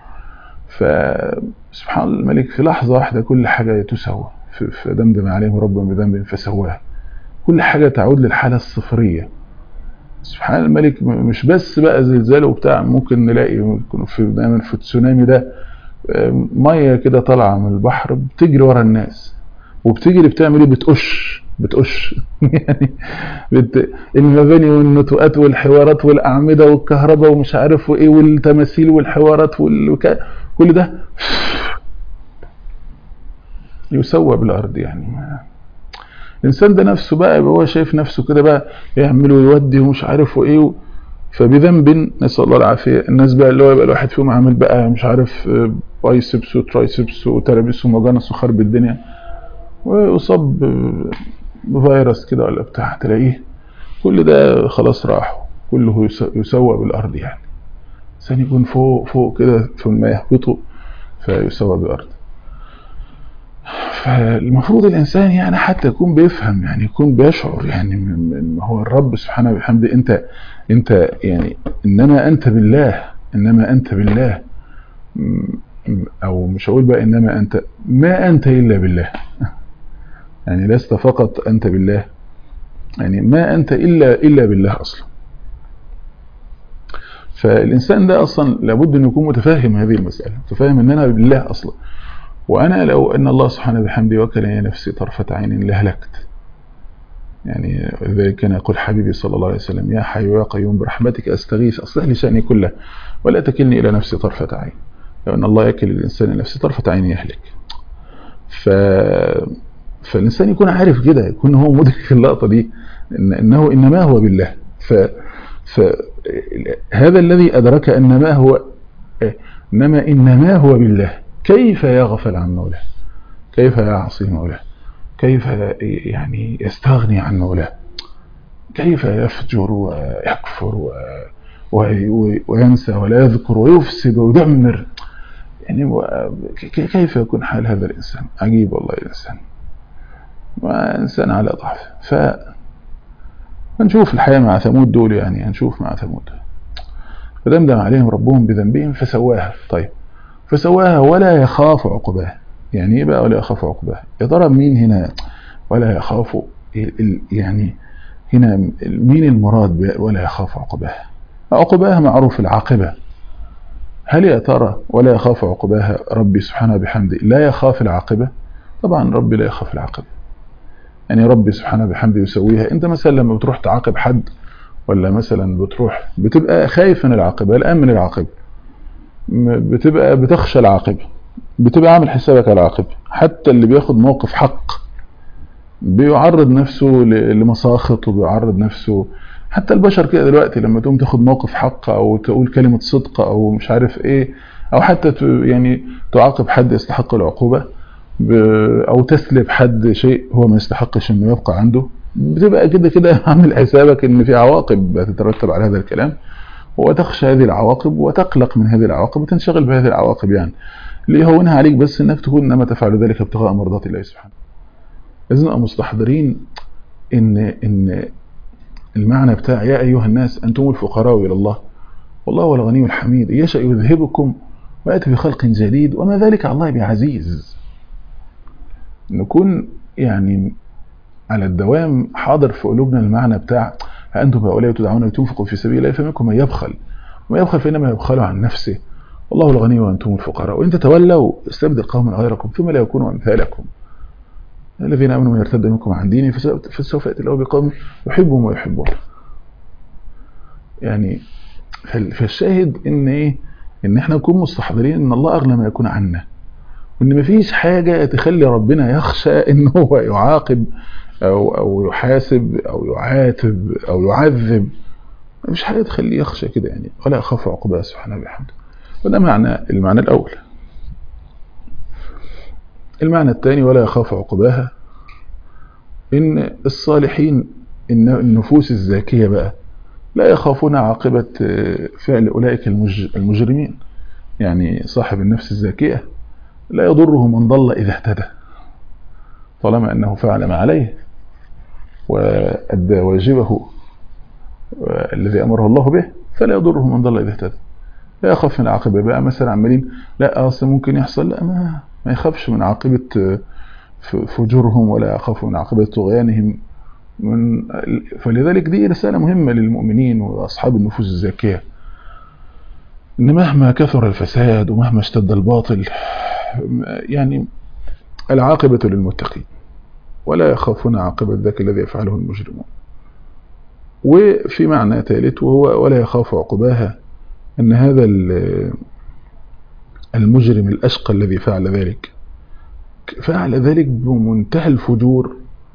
فسبحان الملك في لحظة واحدة كل حاجة تسوى فدمدم عليهم ربهم بذنب فسواها كل حاجة تعود للحالة الصفرية سبحان الملك مش بس بقى زلزال وبتاع ممكن نلاقي في دايما في التسونامي ده ميه كده طالعه من البحر بتجري ورا الناس وبتجري بتعمل ايه بتقش بتقش يعني بت... المباني والنتوءات والحوارات والاعمده والكهرباء ومش عارف وايه والتماثيل والحوارات والوكا... كل ده يسوى بالارض يعني الانسان ده نفسه بقى هو شايف نفسه كده بقى يعمل ويودي ومش عارف وايه و... فبذنب نسال الله العافيه الناس بقى اللي هو يبقى الواحد فيهم عامل بقى مش عارف بايسبس وترايسبس وترابيس ومجانس وخرب الدنيا ويصاب بفيروس كده ولا بتاع تلاقيه كل ده خلاص راح كله يسوى بالارض يعني الانسان يكون فوق فوق كده ثم يهبطه فيسوى بالارض فالمفروض الانسان يعني حتى يكون بيفهم يعني يكون بيشعر يعني من هو الرب سبحانه وبحمده انت انت يعني انما انت بالله انما انت بالله او مش هقول بقى انما انت ما انت الا بالله يعني لست فقط انت بالله يعني ما انت الا الا بالله اصلا فالانسان ده اصلا لابد انه يكون متفاهم هذه المساله متفاهم ان انا بالله اصلا وانا لو ان الله سبحانه بحمده وكلني نفسي طرفه عين لهلكت يعني ذلك كان يقول حبيبي صلى الله عليه وسلم يا حي يا قيوم برحمتك استغيث اصلح لي شاني كله ولا تكلني الى نفسي طرفه عين لو ان الله يكل الانسان نفسه طرفه عين يهلك ف فالإنسان يكون عارف كده يكون هو مدرك اللقطة دي إن إنه إنما هو بالله ف فهذا الذي أدرك أن ما هو إنما إنما هو بالله كيف يغفل عن مولاه كيف يعصي مولاه كيف يعني يستغني عن مولاه كيف يفجر ويكفر و... و... وينسى ولا يذكر ويفسد ويدمر يعني كيف يكون حال هذا الإنسان عجيب والله الإنسان وإنسان على ضعف ف هنشوف الحياة مع ثمود دول يعني هنشوف مع ثمود فدمدم عليهم ربهم بذنبهم فسواها طيب فسواها ولا يخاف عقباه يعني ايه بقى ولا يخاف عقباه يا ترى مين هنا ولا يخاف يعني هنا مين المراد ولا يخاف عقباه عقباه معروف العاقبة هل يا ترى ولا يخاف عقباها ربي سبحانه بحمده لا يخاف العاقبة طبعا ربي لا يخاف العاقبة يعني ربي سبحانه بحمده يسويها انت مثلا لما بتروح تعاقب حد ولا مثلا بتروح بتبقى خايف من العاقبة الآن من العاقبة بتبقى بتخشى العاقبة بتبقى عامل حسابك على العاقبة حتى اللي بياخد موقف حق بيعرض نفسه لمساخط وبيعرض نفسه حتى البشر كده دلوقتي لما تقوم تاخد موقف حق او تقول كلمة صدق او مش عارف ايه او حتى يعني تعاقب حد يستحق العقوبة او تسلب حد شيء هو ما يستحقش انه يبقى عنده بتبقى كده كده عامل حسابك ان في عواقب هتترتب على هذا الكلام وتخشى هذه العواقب وتقلق من هذه العواقب وتنشغل بهذه العواقب يعني اللي يهونها عليك بس انك تكون انما تفعل ذلك ابتغاء مرضات الله سبحانه لازم نبقى مستحضرين ان ان المعنى بتاع يا أيها الناس أنتم الفقراء إلى الله والله هو الغني الحميد يشأ يذهبكم ويأتي بخلق جديد وما ذلك على الله بعزيز نكون يعني على الدوام حاضر في قلوبنا المعنى بتاع أنتم هؤلاء تدعون لتنفقوا في سبيل الله فمنكم من يبخل وما يبخل فإنما يبخل عن نفسه والله الغني وأنتم الفقراء وإن تتولوا استبدل قوما غيركم ثم لا يكونوا أمثالكم الذين آمنوا من يرتد منكم عن دينه فسوف يأتي الله بقوم يحبهم ويحبون يعني فالشاهد ان ايه ان احنا نكون مستحضرين ان الله اغنى ما يكون عنا وان مفيش حاجة تخلي ربنا يخشى ان هو يعاقب او او يحاسب او يعاتب او يعذب مفيش حاجة تخليه يخشى كده يعني ولا يخاف عقبها سبحانه وبحمده وده معنى المعنى الاول المعنى الثاني ولا يخاف عقباها ان الصالحين ان النفوس الزاكية بقى لا يخافون عاقبة فعل أولئك المجرمين يعني صاحب النفس الزاكية لا يضره من ضل إذا اهتدى طالما أنه فعل ما عليه وأدى واجبه الذي أمره الله به فلا يضره من ضل إذا اهتدى لا يخاف من العاقبة بقى مثلا عمالين لا أصلا ممكن يحصل لا ما, ما يخافش من عاقبة فجورهم ولا يخاف من عاقبة طغيانهم من فلذلك دي رسالة مهمة للمؤمنين وأصحاب النفوس الزاكية إن مهما كثر الفساد ومهما اشتد الباطل يعني العاقبة للمتقين ولا يخافون عاقبة ذاك الذي يفعله المجرمون وفي معنى ثالث وهو ولا يخاف عقباها أن هذا المجرم الأشقى الذي فعل ذلك فعل ذلك بمنتهى الفجور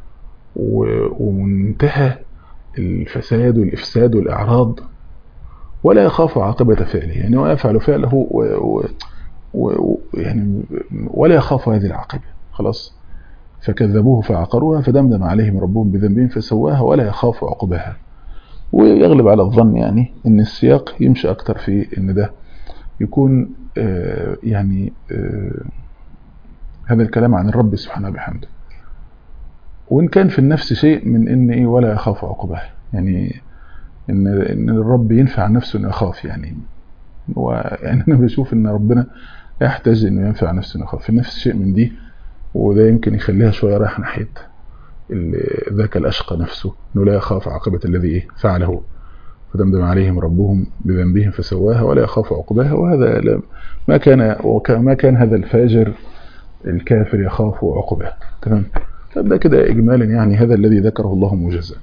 ومنتهى الفساد والإفساد والإعراض ولا يخاف عاقبة فعله يعني هو يفعل فعله و و و يعني ولا يخاف هذه العاقبة خلاص فكذبوه فعقروها فدمدم عليهم ربهم بذنبهم فسواها ولا يخاف عقبها ويغلب على الظن يعني ان السياق يمشي اكتر في ان ده يكون آه يعني آه هذا الكلام عن الرب سبحانه بحمده وإن كان في النفس شيء من إن إيه ولا يخاف عقبها يعني إن إن الرب ينفع نفسه إنه يخاف يعني هو يعني أنا بشوف إن ربنا يحتاج إنه ينفع نفسه إنه يخاف في نفس شيء من دي وده يمكن يخليها شوية رايح ناحية ذاك الأشقى نفسه إنه لا يخاف عاقبة الذي إيه فعله فدمدم عليهم ربهم بذنبهم فسواها ولا يخاف عقباها وهذا ما كان ما كان هذا الفاجر الكافر يخاف عقبه تمام طب ده كده إجمالا يعني هذا الذي ذكره الله موجزا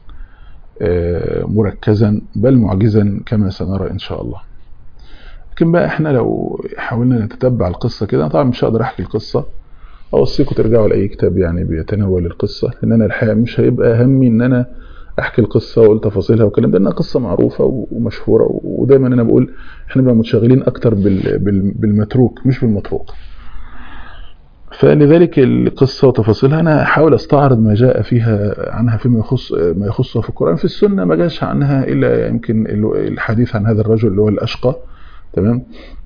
مركزا بل معجزا كما سنرى إن شاء الله لكن بقى احنا لو حاولنا نتتبع القصة كده طبعا مش هقدر احكي القصة اوصيكم ترجعوا لاي كتاب يعني بيتناول القصة لان انا الحقيقة مش هيبقى همي ان انا احكي القصة واقول تفاصيلها والكلام ده انها قصة معروفة ومشهورة ودايما انا بقول احنا بقى متشغلين اكتر بالمتروك مش بالمطروق فلذلك القصة وتفاصيلها أنا أحاول أستعرض ما جاء فيها عنها فيما يخص ما يخصها في القرآن في السنة ما جاش عنها إلا يمكن الحديث عن هذا الرجل اللي هو الأشقى تمام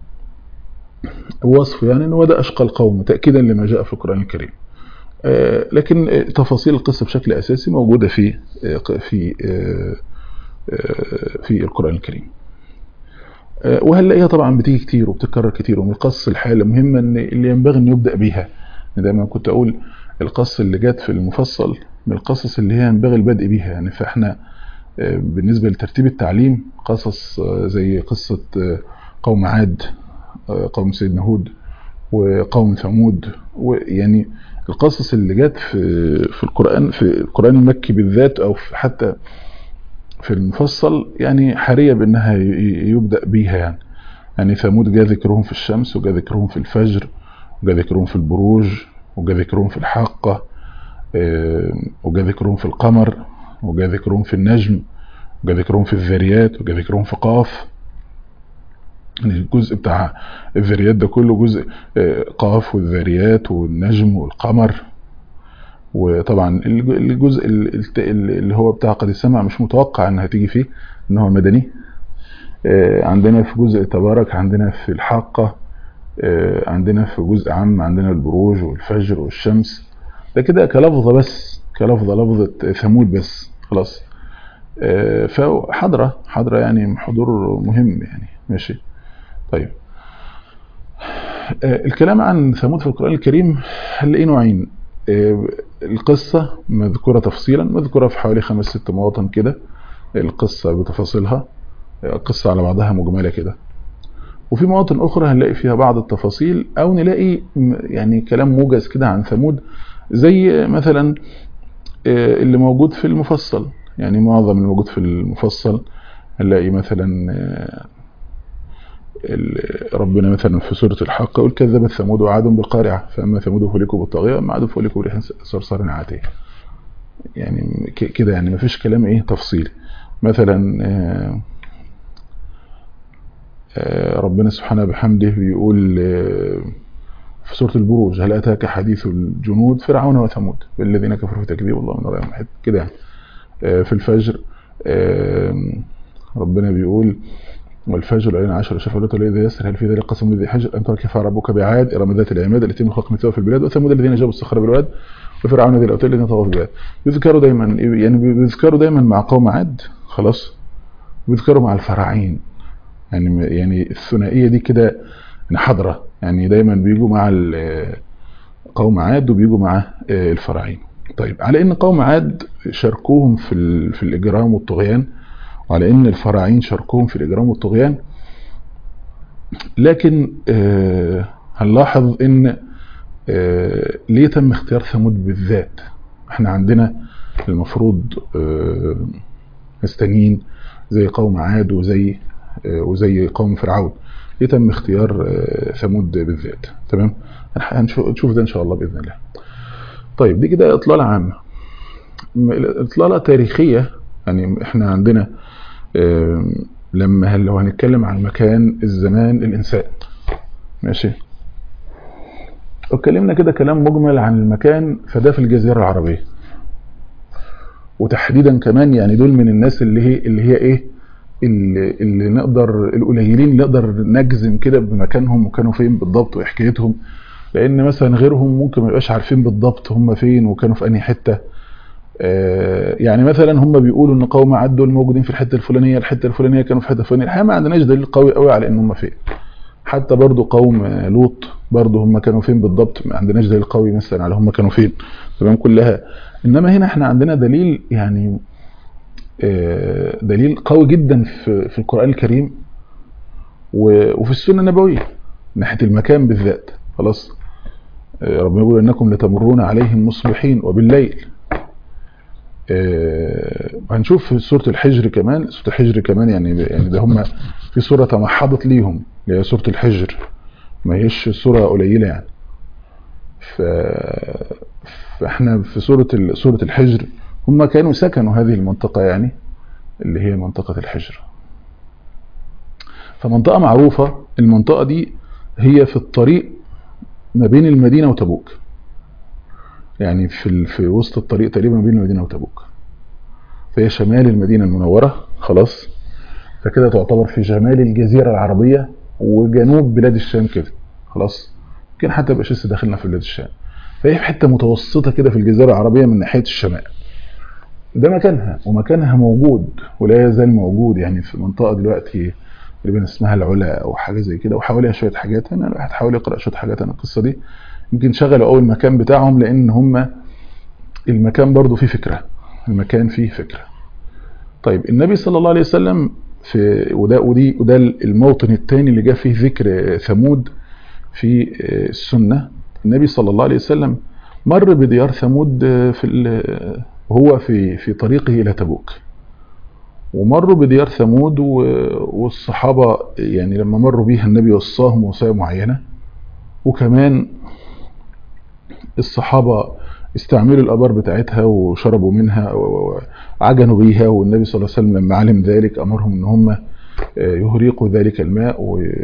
وصفه يعني أنه ده أشقى القوم تأكيدا لما جاء في القرآن الكريم لكن تفاصيل القصة بشكل أساسي موجودة في في في القرآن الكريم وهنلاقيها طبعا بتيجي كتير وبتتكرر كتير ومن القصص الحالة مهمة ان اللي ينبغي ان يبدأ بيها دايما كنت اقول القصة اللي جت في المفصل من القصص اللي هي ينبغي البدء بيها يعني فاحنا بالنسبة لترتيب التعليم قصص زي قصة قوم عاد قوم سيدنا هود وقوم ثمود ويعني القصص اللي جت في في القرآن في القرآن المكي بالذات او في حتى في المفصل يعني حرية بأنها يبدأ بيها يعني يعني ثمود جاء ذكرهم في الشمس وجاء ذكرهم في الفجر وجاء ذكرهم في البروج وجاء ذكرهم في الحاقة وجاء ذكرهم في القمر وجاء ذكرهم في النجم وجاء ذكرهم في الذريات وجاء ذكرهم في قاف يعني الجزء بتاع الذريات ده كله جزء قاف والذريات والنجم والقمر وطبعا الجزء اللي هو بتاع قد السمع مش متوقع انها تيجي فيه ان هو مدني عندنا في جزء تبارك عندنا في الحاقة عندنا في جزء عام عندنا البروج والفجر والشمس ده كده كلفظة بس كلفظة لفظة ثمود بس خلاص آه، فحضرة حضرة يعني حضور مهم يعني ماشي طيب آه، الكلام عن ثمود في القرآن الكريم هنلاقيه نوعين آه، القصة مذكورة تفصيلا مذكورة في حوالي خمس ست مواطن كده القصة بتفاصيلها آه، قصة على بعضها مجملة كده وفي مواطن أخرى هنلاقي فيها بعض التفاصيل أو نلاقي م- يعني كلام موجز كده عن ثمود زي مثلا آه، اللي موجود في المفصل يعني معظم اللي موجود في المفصل هنلاقي مثلا آه، ال- ربنا مثلا في سورة الحق يقول كذبت ثمود وعاد بالقارعة فأما ثمود فهلكوا بالطاغية أما عاد فهلكوا بريح صرصار عاتية يعني ك- كده يعني ما فيش كلام ايه تفصيلي مثلا آه، آه، ربنا سبحانه بحمده بيقول آه، في سورة البروج هل أتاك حديث الجنود فرعون وثمود والذين كفروا في تكذيب الله من رأيهم حد كده يعني آه، في الفجر آه، ربنا بيقول والفجر لين عشر شفع ليلة الليل يسر هل في ذلك قسم ذي حجر أن ترى كيف ربك بعاد إرم ذات العماد التي من خلق مثلها في البلاد وثمود الذين جابوا الصخر بالواد وفرعون ذي الأوتاد الذين طغوا في البلاد بيذكروا دايما يعني بيذكروا دايما مع قوم عاد خلاص بيذكروا مع الفراعين يعني يعني الثنائية دي كده يعني حضرة يعني دايما بيجوا مع ال- قوم عاد وبيجوا مع آه، الفراعين طيب على ان قوم عاد شاركوهم في ال- في الاجرام والطغيان وعلى ان الفراعين شاركوهم في الاجرام والطغيان لكن آه، هنلاحظ ان آه، ليه تم اختيار ثمود بالذات احنا عندنا المفروض آه، ناس تانيين زي قوم عاد وزي آه، وزي قوم فرعون ليه تم اختيار آه، ثمود بالذات تمام هنح- هنشوف نشوف ده ان شاء الله باذن الله طيب دي كده اطلاله عامه م- اطلاله تاريخيه يعني احنا عندنا آم، لما هل- لو هنتكلم عن مكان الزمان الانسان ماشي لو اتكلمنا كده كلام مجمل عن المكان فده في الجزيره العربيه وتحديدا كمان يعني دول من الناس اللي هي اللي هي ايه اللي, اللي نقدر القليلين اللي نقدر نجزم كده بمكانهم وكانوا فين بالضبط وحكايتهم لان مثلا غيرهم ممكن ما يبقاش عارفين بالضبط هم فين وكانوا في انهي حته آه، يعني مثلا هم بيقولوا ان قوم عاد دول موجودين في الحته الفلانيه الحته الفلانيه كانوا في الحته الفلانيه الحقيقه ما عندناش دليل قوي قوي على ان هم فين حتى برضو قوم آه، لوط برضو هم كانوا فين بالضبط ما عندناش دليل قوي مثلا على هم كانوا فين تمام كلها انما هنا احنا عندنا دليل يعني آه، دليل قوي جدا في في القران الكريم و- وفي السنه النبويه ناحيه المكان بالذات خلاص آه، ربنا يقول انكم لتمرون عليهم مصبحين وبالليل آه، هنشوف في سورة الحجر كمان سورة الحجر كمان يعني يعني ده هم في سورة تمحضت ليهم اللي هي سورة الحجر ما هيش سورة قليلة يعني ف... فاحنا في سورة ال... سورة الحجر هم كانوا سكنوا هذه المنطقة يعني اللي هي منطقة الحجر فمنطقة معروفة المنطقة دي هي في الطريق ما بين المدينة وتبوك يعني في ال... في وسط الطريق تقريبا ما بين المدينة وتبوك فهي شمال المدينة المنورة خلاص فكده تعتبر في شمال الجزيرة العربية وجنوب بلاد الشام كده خلاص يمكن حتى يبقى لسه داخلنا في بلاد الشام فهي في حتة متوسطة كده في الجزيرة العربية من ناحية الشمال ده مكانها ومكانها موجود ولا يزال موجود يعني في منطقة دلوقتي تقريبا اسمها العلا او حاجة زي كده وحواليها شوية حاجات انا الواحد حاول يقرأ شوية حاجات عن القصة دي يمكن شغلوا اول مكان بتاعهم لان هم المكان برضو فيه فكرة المكان فيه فكرة طيب النبي صلى الله عليه وسلم في وده ودي وده الموطن الثاني اللي جاء فيه ذكر ثمود في السنة النبي صلى الله عليه وسلم مر بديار ثمود في وهو في في طريقه إلى تبوك ومروا بديار ثمود والصحابة يعني لما مروا بيها النبي وصاهم وصايا معينة وكمان الصحابة استعملوا الأبار بتاعتها وشربوا منها وعجنوا بيها والنبي صلى الله عليه وسلم لما علم ذلك أمرهم أن هم يهريقوا ذلك الماء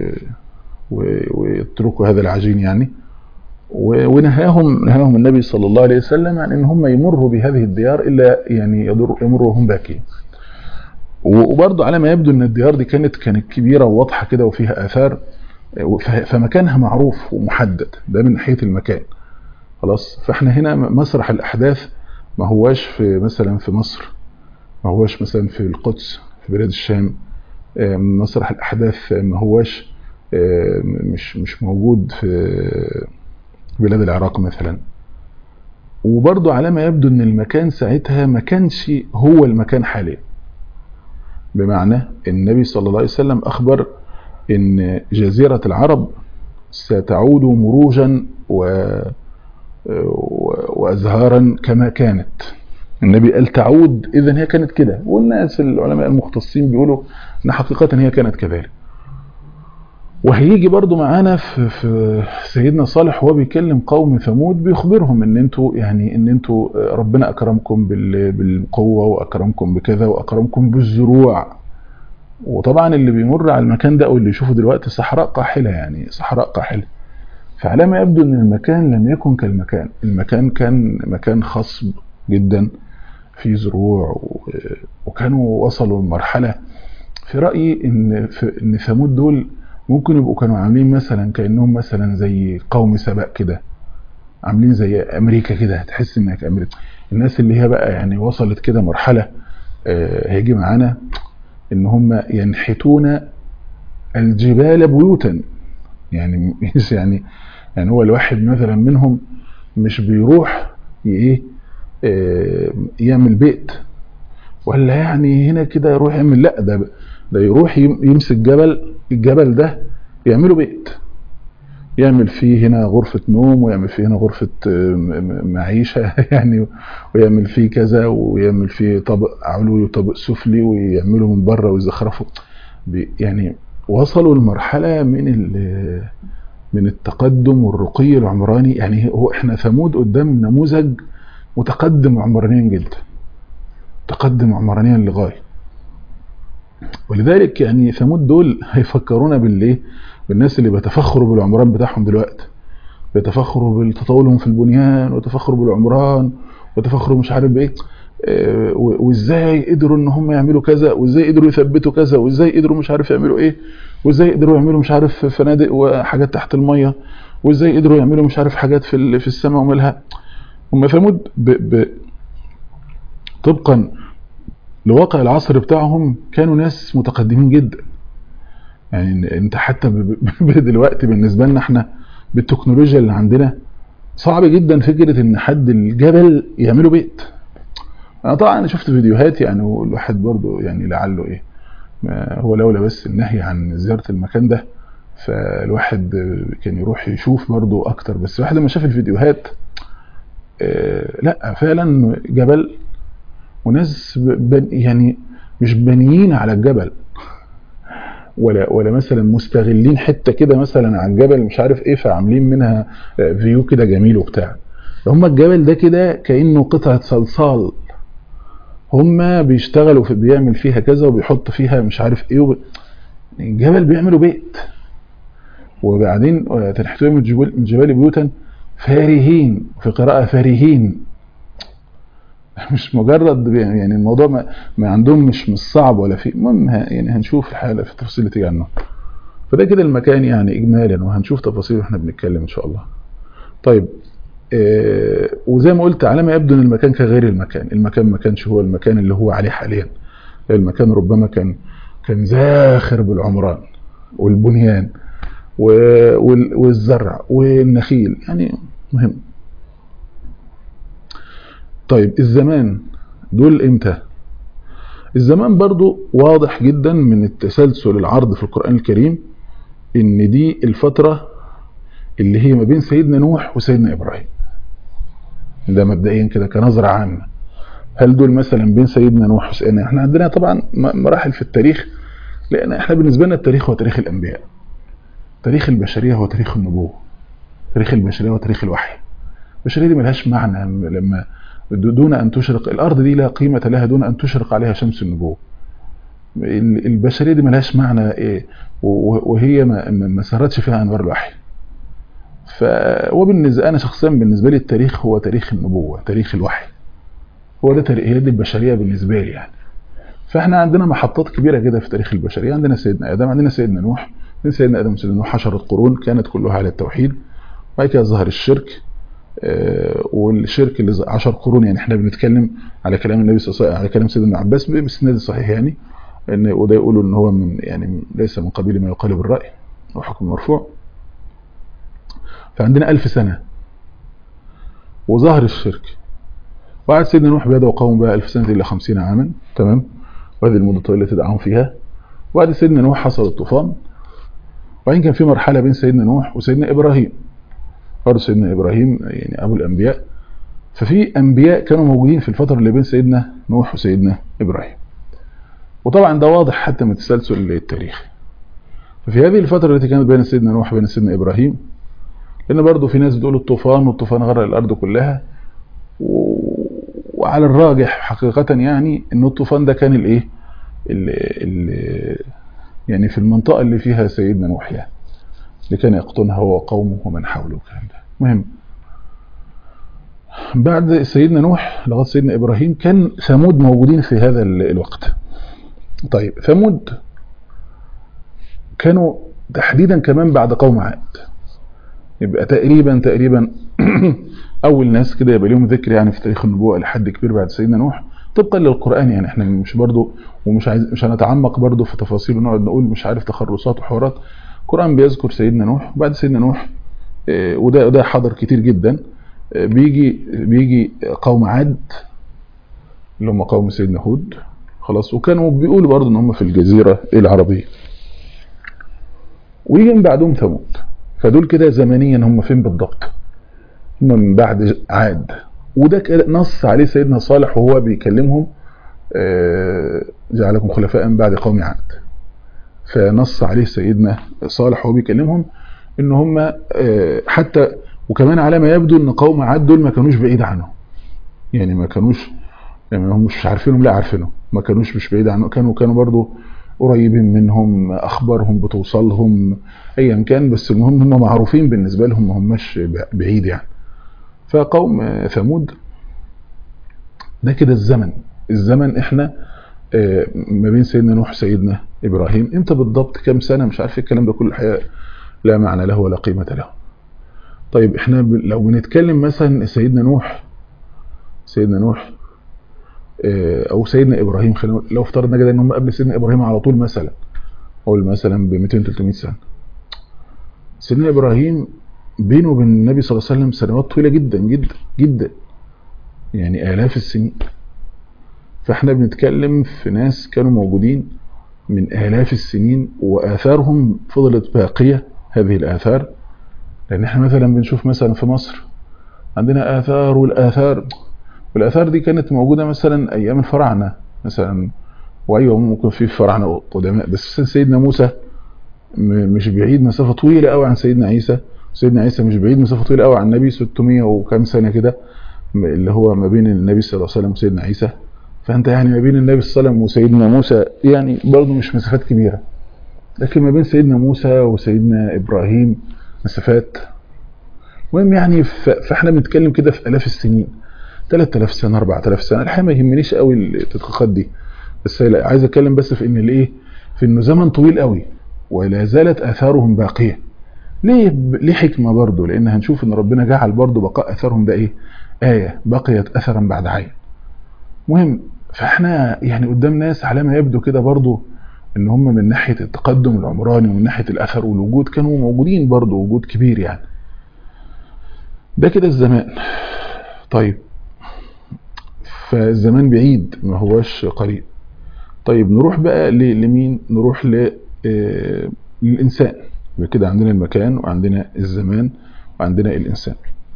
ويتركوا هذا العجين يعني ونهاهم نهاهم النبي صلى الله عليه وسلم عن ان هم يمروا بهذه الديار الا يعني يضر يمروا وهم باكين وبرضه على ما يبدو ان الديار دي كانت كانت كبيره وواضحه كده وفيها اثار فمكانها معروف ومحدد ده من ناحيه المكان خلاص فاحنا هنا مسرح الاحداث ما هواش في مثلا في مصر ما هوش مثلا في القدس في بلاد الشام مسرح الأحداث ما هوش مش مش موجود في بلاد العراق مثلا وبرضه على ما يبدو ان المكان ساعتها ما كانش هو المكان حاليا بمعنى النبي صلى الله عليه وسلم أخبر ان جزيرة العرب ستعود مروجا و... وأزهارا كما كانت النبي قال تعود إذا هي كانت كده والناس العلماء المختصين بيقولوا أن حقيقة هي كانت كذلك وهيجي برضو معانا في, في سيدنا صالح وهو بيكلم قوم ثمود بيخبرهم ان انتوا يعني ان انتوا ربنا اكرمكم بالقوة واكرمكم بكذا واكرمكم بالزروع وطبعا اللي بيمر على المكان ده او اللي يشوفه دلوقتي صحراء قاحلة يعني صحراء قاحلة فعلى ما يبدو ان المكان لم يكن كالمكان المكان كان مكان خصب جدا فيه زروع وكانوا وصلوا لمرحلة في رأيي ان في ان ثمود دول ممكن يبقوا كانوا عاملين مثلا كأنهم مثلا زي قوم سبأ كده عاملين زي امريكا كده هتحس انك امريكا الناس اللي هي بقى يعني وصلت كده مرحلة هيجي معانا ان هم ينحتون الجبال بيوتا يعني مش يعني يعني هو الواحد مثلا منهم مش بيروح ايه يعمل بيت ولا يعني هنا كده يروح يعمل لا ده ده يروح يمسك جبل الجبل ده يعمله بيت يعمل فيه هنا غرفة نوم ويعمل فيه هنا غرفة معيشة يعني ويعمل فيه كذا ويعمل فيه طبق علوي وطبق سفلي ويعمله من بره ويزخرفه يعني وصلوا لمرحلة من من التقدم والرقي العمراني يعني هو احنا ثمود قدام نموذج متقدم عمرانيا جدا تقدم عمرانيا لغايه ولذلك يعني ثمود دول هيفكرونا بالايه بالناس اللي بيتفخروا بالعمران بتاعهم دلوقتي بيتفخروا بتطورهم في البنيان وتفخروا بالعمران وتفخروا مش عارف بايه وازاي قدروا ان هم يعملوا كذا وازاي قدروا يثبتوا كذا وازاي قدروا مش عارف يعملوا ايه وازاي قدروا يعملوا مش عارف فنادق وحاجات تحت الميه وازاي قدروا يعملوا مش عارف حاجات في في السماء ومالها هم ثمود طبقا لواقع العصر بتاعهم كانوا ناس متقدمين جدا يعني انت حتى دلوقتي بالنسبه لنا احنا بالتكنولوجيا اللي عندنا صعب جدا فكره ان حد الجبل يعملوا بيت انا طبعا شفت فيديوهات يعني والواحد برضو يعني لعله ايه هو لولا بس النهي عن زياره المكان ده فالواحد كان يروح يشوف برضو اكتر بس الواحد لما شاف الفيديوهات اه لا فعلا جبل وناس بن يعني مش بانيين على الجبل ولا ولا مثلا مستغلين حته كده مثلا على الجبل مش عارف ايه فعاملين منها فيو كده جميل وبتاع هم الجبل ده كده كانه قطعه صلصال هم بيشتغلوا في بيعمل فيها كذا وبيحط فيها مش عارف ايه وب... الجبل بيعملوا بيت وبعدين تنحتوا من الجبال من جبال بيوتا فارهين في قراءه فارهين مش مجرد يعني الموضوع ما, ما عندهم مش مش صعب ولا في المهم يعني هنشوف الحاله في التفاصيل اللي تيجي عنه فده كده المكان يعني اجمالا وهنشوف تفاصيل واحنا بنتكلم ان شاء الله طيب آه وزي ما قلت على ما يبدو ان المكان كغير المكان المكان ما كانش هو المكان اللي هو عليه حاليا المكان ربما كان كان زاخر بالعمران والبنيان والزرع والنخيل يعني مهم طيب الزمان دول امتى الزمان برضو واضح جدا من التسلسل العرض في القرآن الكريم ان دي الفترة اللي هي ما بين سيدنا نوح وسيدنا ابراهيم ده مبدئيا كده كنظرة عامة هل دول مثلا بين سيدنا نوح وسيدنا احنا عندنا طبعا مراحل في التاريخ لان احنا بالنسبة لنا التاريخ هو تاريخ الانبياء تاريخ البشرية هو تاريخ النبوة تاريخ البشرية هو تاريخ الوحي البشرية دي ملهاش معنى لما دون أن تشرق الأرض دي لا قيمة لها دون أن تشرق عليها شمس النبوة البشرية دي ملهاش معنى إيه وهي ما, ما سهرتش فيها أنوار الوحي وبالنسبة أنا شخصيا بالنسبة لي التاريخ هو تاريخ النبوة تاريخ الوحي هو ده هي دي البشرية بالنسبة لي يعني فاحنا عندنا محطات كبيرة كده في تاريخ البشرية عندنا سيدنا آدم عندنا سيدنا نوح من سيدنا آدم وسيدنا نوح عشرة قرون كانت كلها على التوحيد وبعد كده ظهر الشرك آه، والشرك اللي ز- عشر قرون يعني احنا بنتكلم على كلام النبي صلى الله عليه وسلم على كلام سيدنا عباس بسناد صحيح يعني ان وده يقولوا ان هو من يعني ليس من قبيل ما يقال بالرأي وحكم مرفوع فعندنا ألف سنة وظهر الشرك وقعد سيدنا نوح بيدعو قوم بقى ألف سنة إلا خمسين عاما تمام وهذه المدة الطويلة التي دعاهم فيها وبعد سيدنا نوح حصل الطوفان وبعدين كان في مرحلة بين سيدنا نوح وسيدنا إبراهيم برضه سيدنا إبراهيم يعني أبو الأنبياء ففي أنبياء كانوا موجودين في الفترة اللي بين سيدنا نوح وسيدنا إبراهيم وطبعا ده واضح حتى من تسلسل التاريخ ففي هذه الفترة التي كانت بين سيدنا نوح وبين سيدنا إبراهيم لأن برضه في ناس بتقول الطوفان والطوفان غرق الأرض كلها و... وعلى الراجح حقيقة يعني إن الطوفان ده كان الإيه ال... ال... يعني في المنطقة اللي فيها سيدنا نوح يعني اللي كان يقطنها هو وقومه ومن حوله والكلام ده المهم بعد سيدنا نوح لغايه سيدنا ابراهيم كان ثمود موجودين في هذا ال- الوقت طيب ثمود كانوا تحديدا كمان بعد قوم عاد يبقى تقريبا تقريبا اول ناس كده يبقى لهم ذكر يعني في تاريخ النبوه لحد كبير بعد سيدنا نوح طبقا للقران يعني احنا مش برضو ومش عايز مش هنتعمق برضو في تفاصيل ونقعد نقول مش عارف تخرصات وحوارات القران بيذكر سيدنا نوح وبعد سيدنا نوح آه، وده وده حضر كتير جدا آه، بيجي بيجي قوم عاد اللي هم قوم سيدنا هود خلاص وكانوا بيقولوا برضه ان هم في الجزيره العربيه ويجي من بعدهم ثمود فدول كده زمنيا هم فين بالضبط هم من بعد عاد وده كده نص عليه سيدنا صالح وهو بيكلمهم آه، جعلكم خلفاء من بعد قوم عاد فنص عليه سيدنا صالح وهو بيكلمهم ان هم آه، حتى وكمان على ما يبدو ان قوم عاد دول ما كانوش بعيد عنه يعني ما كانوش يعني هم مش عارفينهم لا عارفينهم ما كانوش مش بعيد عنه كانوا كانوا برضو قريبين منهم اخبارهم بتوصلهم ايا كان بس المهم هم معروفين بالنسبه لهم ما هماش بعيد يعني فقوم آه، ثمود ده كده الزمن الزمن احنا آه، ما بين سيدنا نوح وسيدنا ابراهيم امتى بالضبط كام سنه مش عارف الكلام ده كله الحقيقه لا معنى له ولا قيمه له طيب احنا ب- لو بنتكلم مثلا سيدنا نوح سيدنا نوح آه، او سيدنا ابراهيم خلينا نقول- لو افترضنا كده ان هم قبل سيدنا ابراهيم على طول مثلا قول مثلا ب 200 300 سنه سيدنا ابراهيم بينه وبين النبي صلى الله عليه وسلم سنوات طويله جدا جدا جدا يعني الاف السنين فاحنا بنتكلم في ناس كانوا موجودين من آلاف السنين وآثارهم فضلت باقية هذه الآثار لأن احنا مثلا بنشوف مثلا في مصر عندنا آثار والآثار والآثار دي كانت موجودة مثلا أيام الفراعنة مثلا وأيوة ممكن في فراعنة قدماء بس سيدنا موسى م- مش بعيد مسافة طويلة قوي عن سيدنا عيسى سيدنا عيسى مش بعيد مسافة طويلة قوي عن النبي 600 وكام سنة كده م- اللي هو ما بين النبي صلى الله عليه وسلم وسيدنا عيسى فانت يعني ما بين النبي صلى الله عليه وسلم وسيدنا موسى يعني برضه مش مسافات كبيره لكن ما بين سيدنا موسى وسيدنا ابراهيم مسافات المهم يعني ف- فاحنا بنتكلم كده في الاف السنين 3000 سنه 4000 سنه الحقيقه ما يهمنيش قوي التدقيقات دي بس لا، عايز اتكلم بس في ان الايه في انه زمن طويل قوي ولا زالت اثارهم باقيه ليه ب- ليه حكمه برضه لان هنشوف ان ربنا جعل برضه بقاء اثارهم ده ايه ايه بقيت اثرا بعد عين مهم فاحنا يعني قدام ناس على ما يبدو كده برضو ان هم من ناحيه التقدم العمراني ومن ناحيه الاثر والوجود كانوا موجودين برضو وجود كبير يعني ده كده الزمان طيب فالزمان بعيد ما هوش قريب طيب نروح بقى ل- لمين نروح ل آه، للانسان يبقى كده عندنا المكان وعندنا الزمان وعندنا الانسان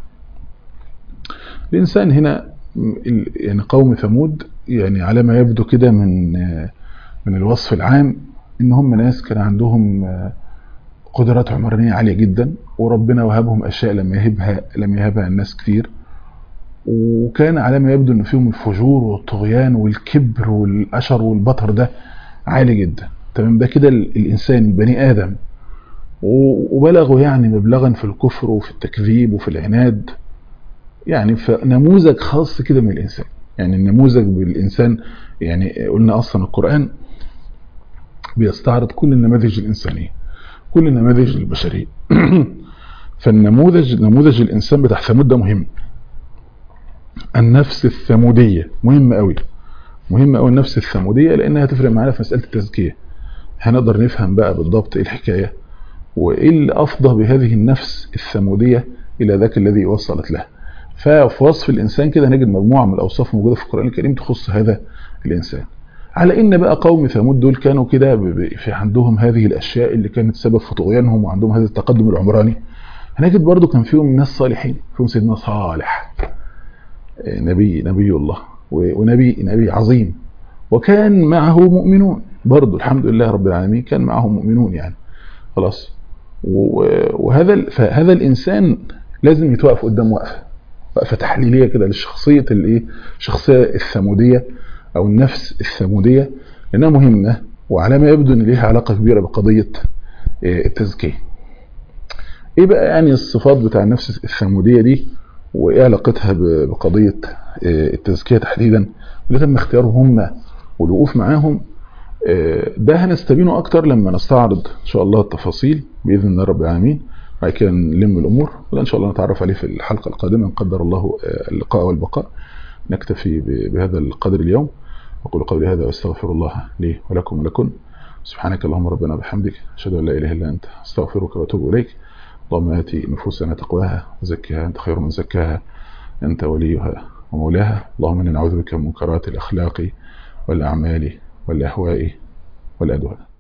الانسان هنا م- ال- يعني قوم ثمود يعني على ما يبدو كده من آه، من الوصف العام ان هم ناس كان عندهم آه، قدرات عمرانيه عاليه جدا وربنا وهبهم اشياء لم يهبها لم يهبها الناس كتير وكان على ما يبدو ان فيهم الفجور والطغيان والكبر والاشر والبطر ده عالي جدا تمام ده كده ال- الانسان البني ادم و- وبلغوا يعني مبلغا في الكفر وفي التكذيب وفي العناد يعني فنموذج خاص كده من الانسان يعني النموذج بالانسان يعني قلنا اصلا القران بيستعرض كل النماذج الانسانيه كل النماذج البشريه فالنموذج نموذج الانسان بتاع ثمود ده مهم النفس الثموديه مهم قوي مهم قوي النفس الثموديه لانها هتفرق معانا في مساله التزكيه هنقدر نفهم بقى بالضبط ايه الحكايه وايه اللي افضى بهذه النفس الثموديه الى ذاك الذي وصلت له ففي وصف الانسان كده نجد مجموعه من الاوصاف موجوده في القران الكريم تخص هذا الانسان على ان بقى قوم ثمود دول كانوا كده في عندهم هذه الاشياء اللي كانت سبب في طغيانهم وعندهم هذا التقدم العمراني هنجد برضو كان فيهم ناس صالحين فيهم سيدنا صالح نبي نبي الله ونبي نبي عظيم وكان معه مؤمنون برضو الحمد لله رب العالمين كان معه مؤمنون يعني خلاص وهذا فهذا الانسان لازم يتوقف قدام وقفه وقفه تحليليه كده للشخصيه الايه الشخصيه الثموديه او النفس الثموديه لانها مهمه وعلى ما يبدو ان ليها علاقه كبيره بقضيه التزكيه ايه بقى يعني الصفات بتاع النفس الثموديه دي وايه علاقتها بقضيه التزكيه تحديدا اللي تم اختيارهم هم والوقوف معاهم ده هنستبينه اكتر لما نستعرض ان شاء الله التفاصيل باذن الله رب العالمين بعد كده نلم الامور وده ان شاء الله نتعرف عليه في الحلقه القادمه ان قدر الله اللقاء والبقاء نكتفي بهذا القدر اليوم اقول قولي هذا واستغفر الله لي ولكم ولكم سبحانك اللهم ربنا بحمدك اشهد ان لا اله الا انت استغفرك واتوب اليك اللهم اتي نفوسنا تقواها وزكها انت خير من زكاها انت وليها ومولاها اللهم انا نعوذ بك من منكرات الاخلاق والاعمال والاهواء والادواء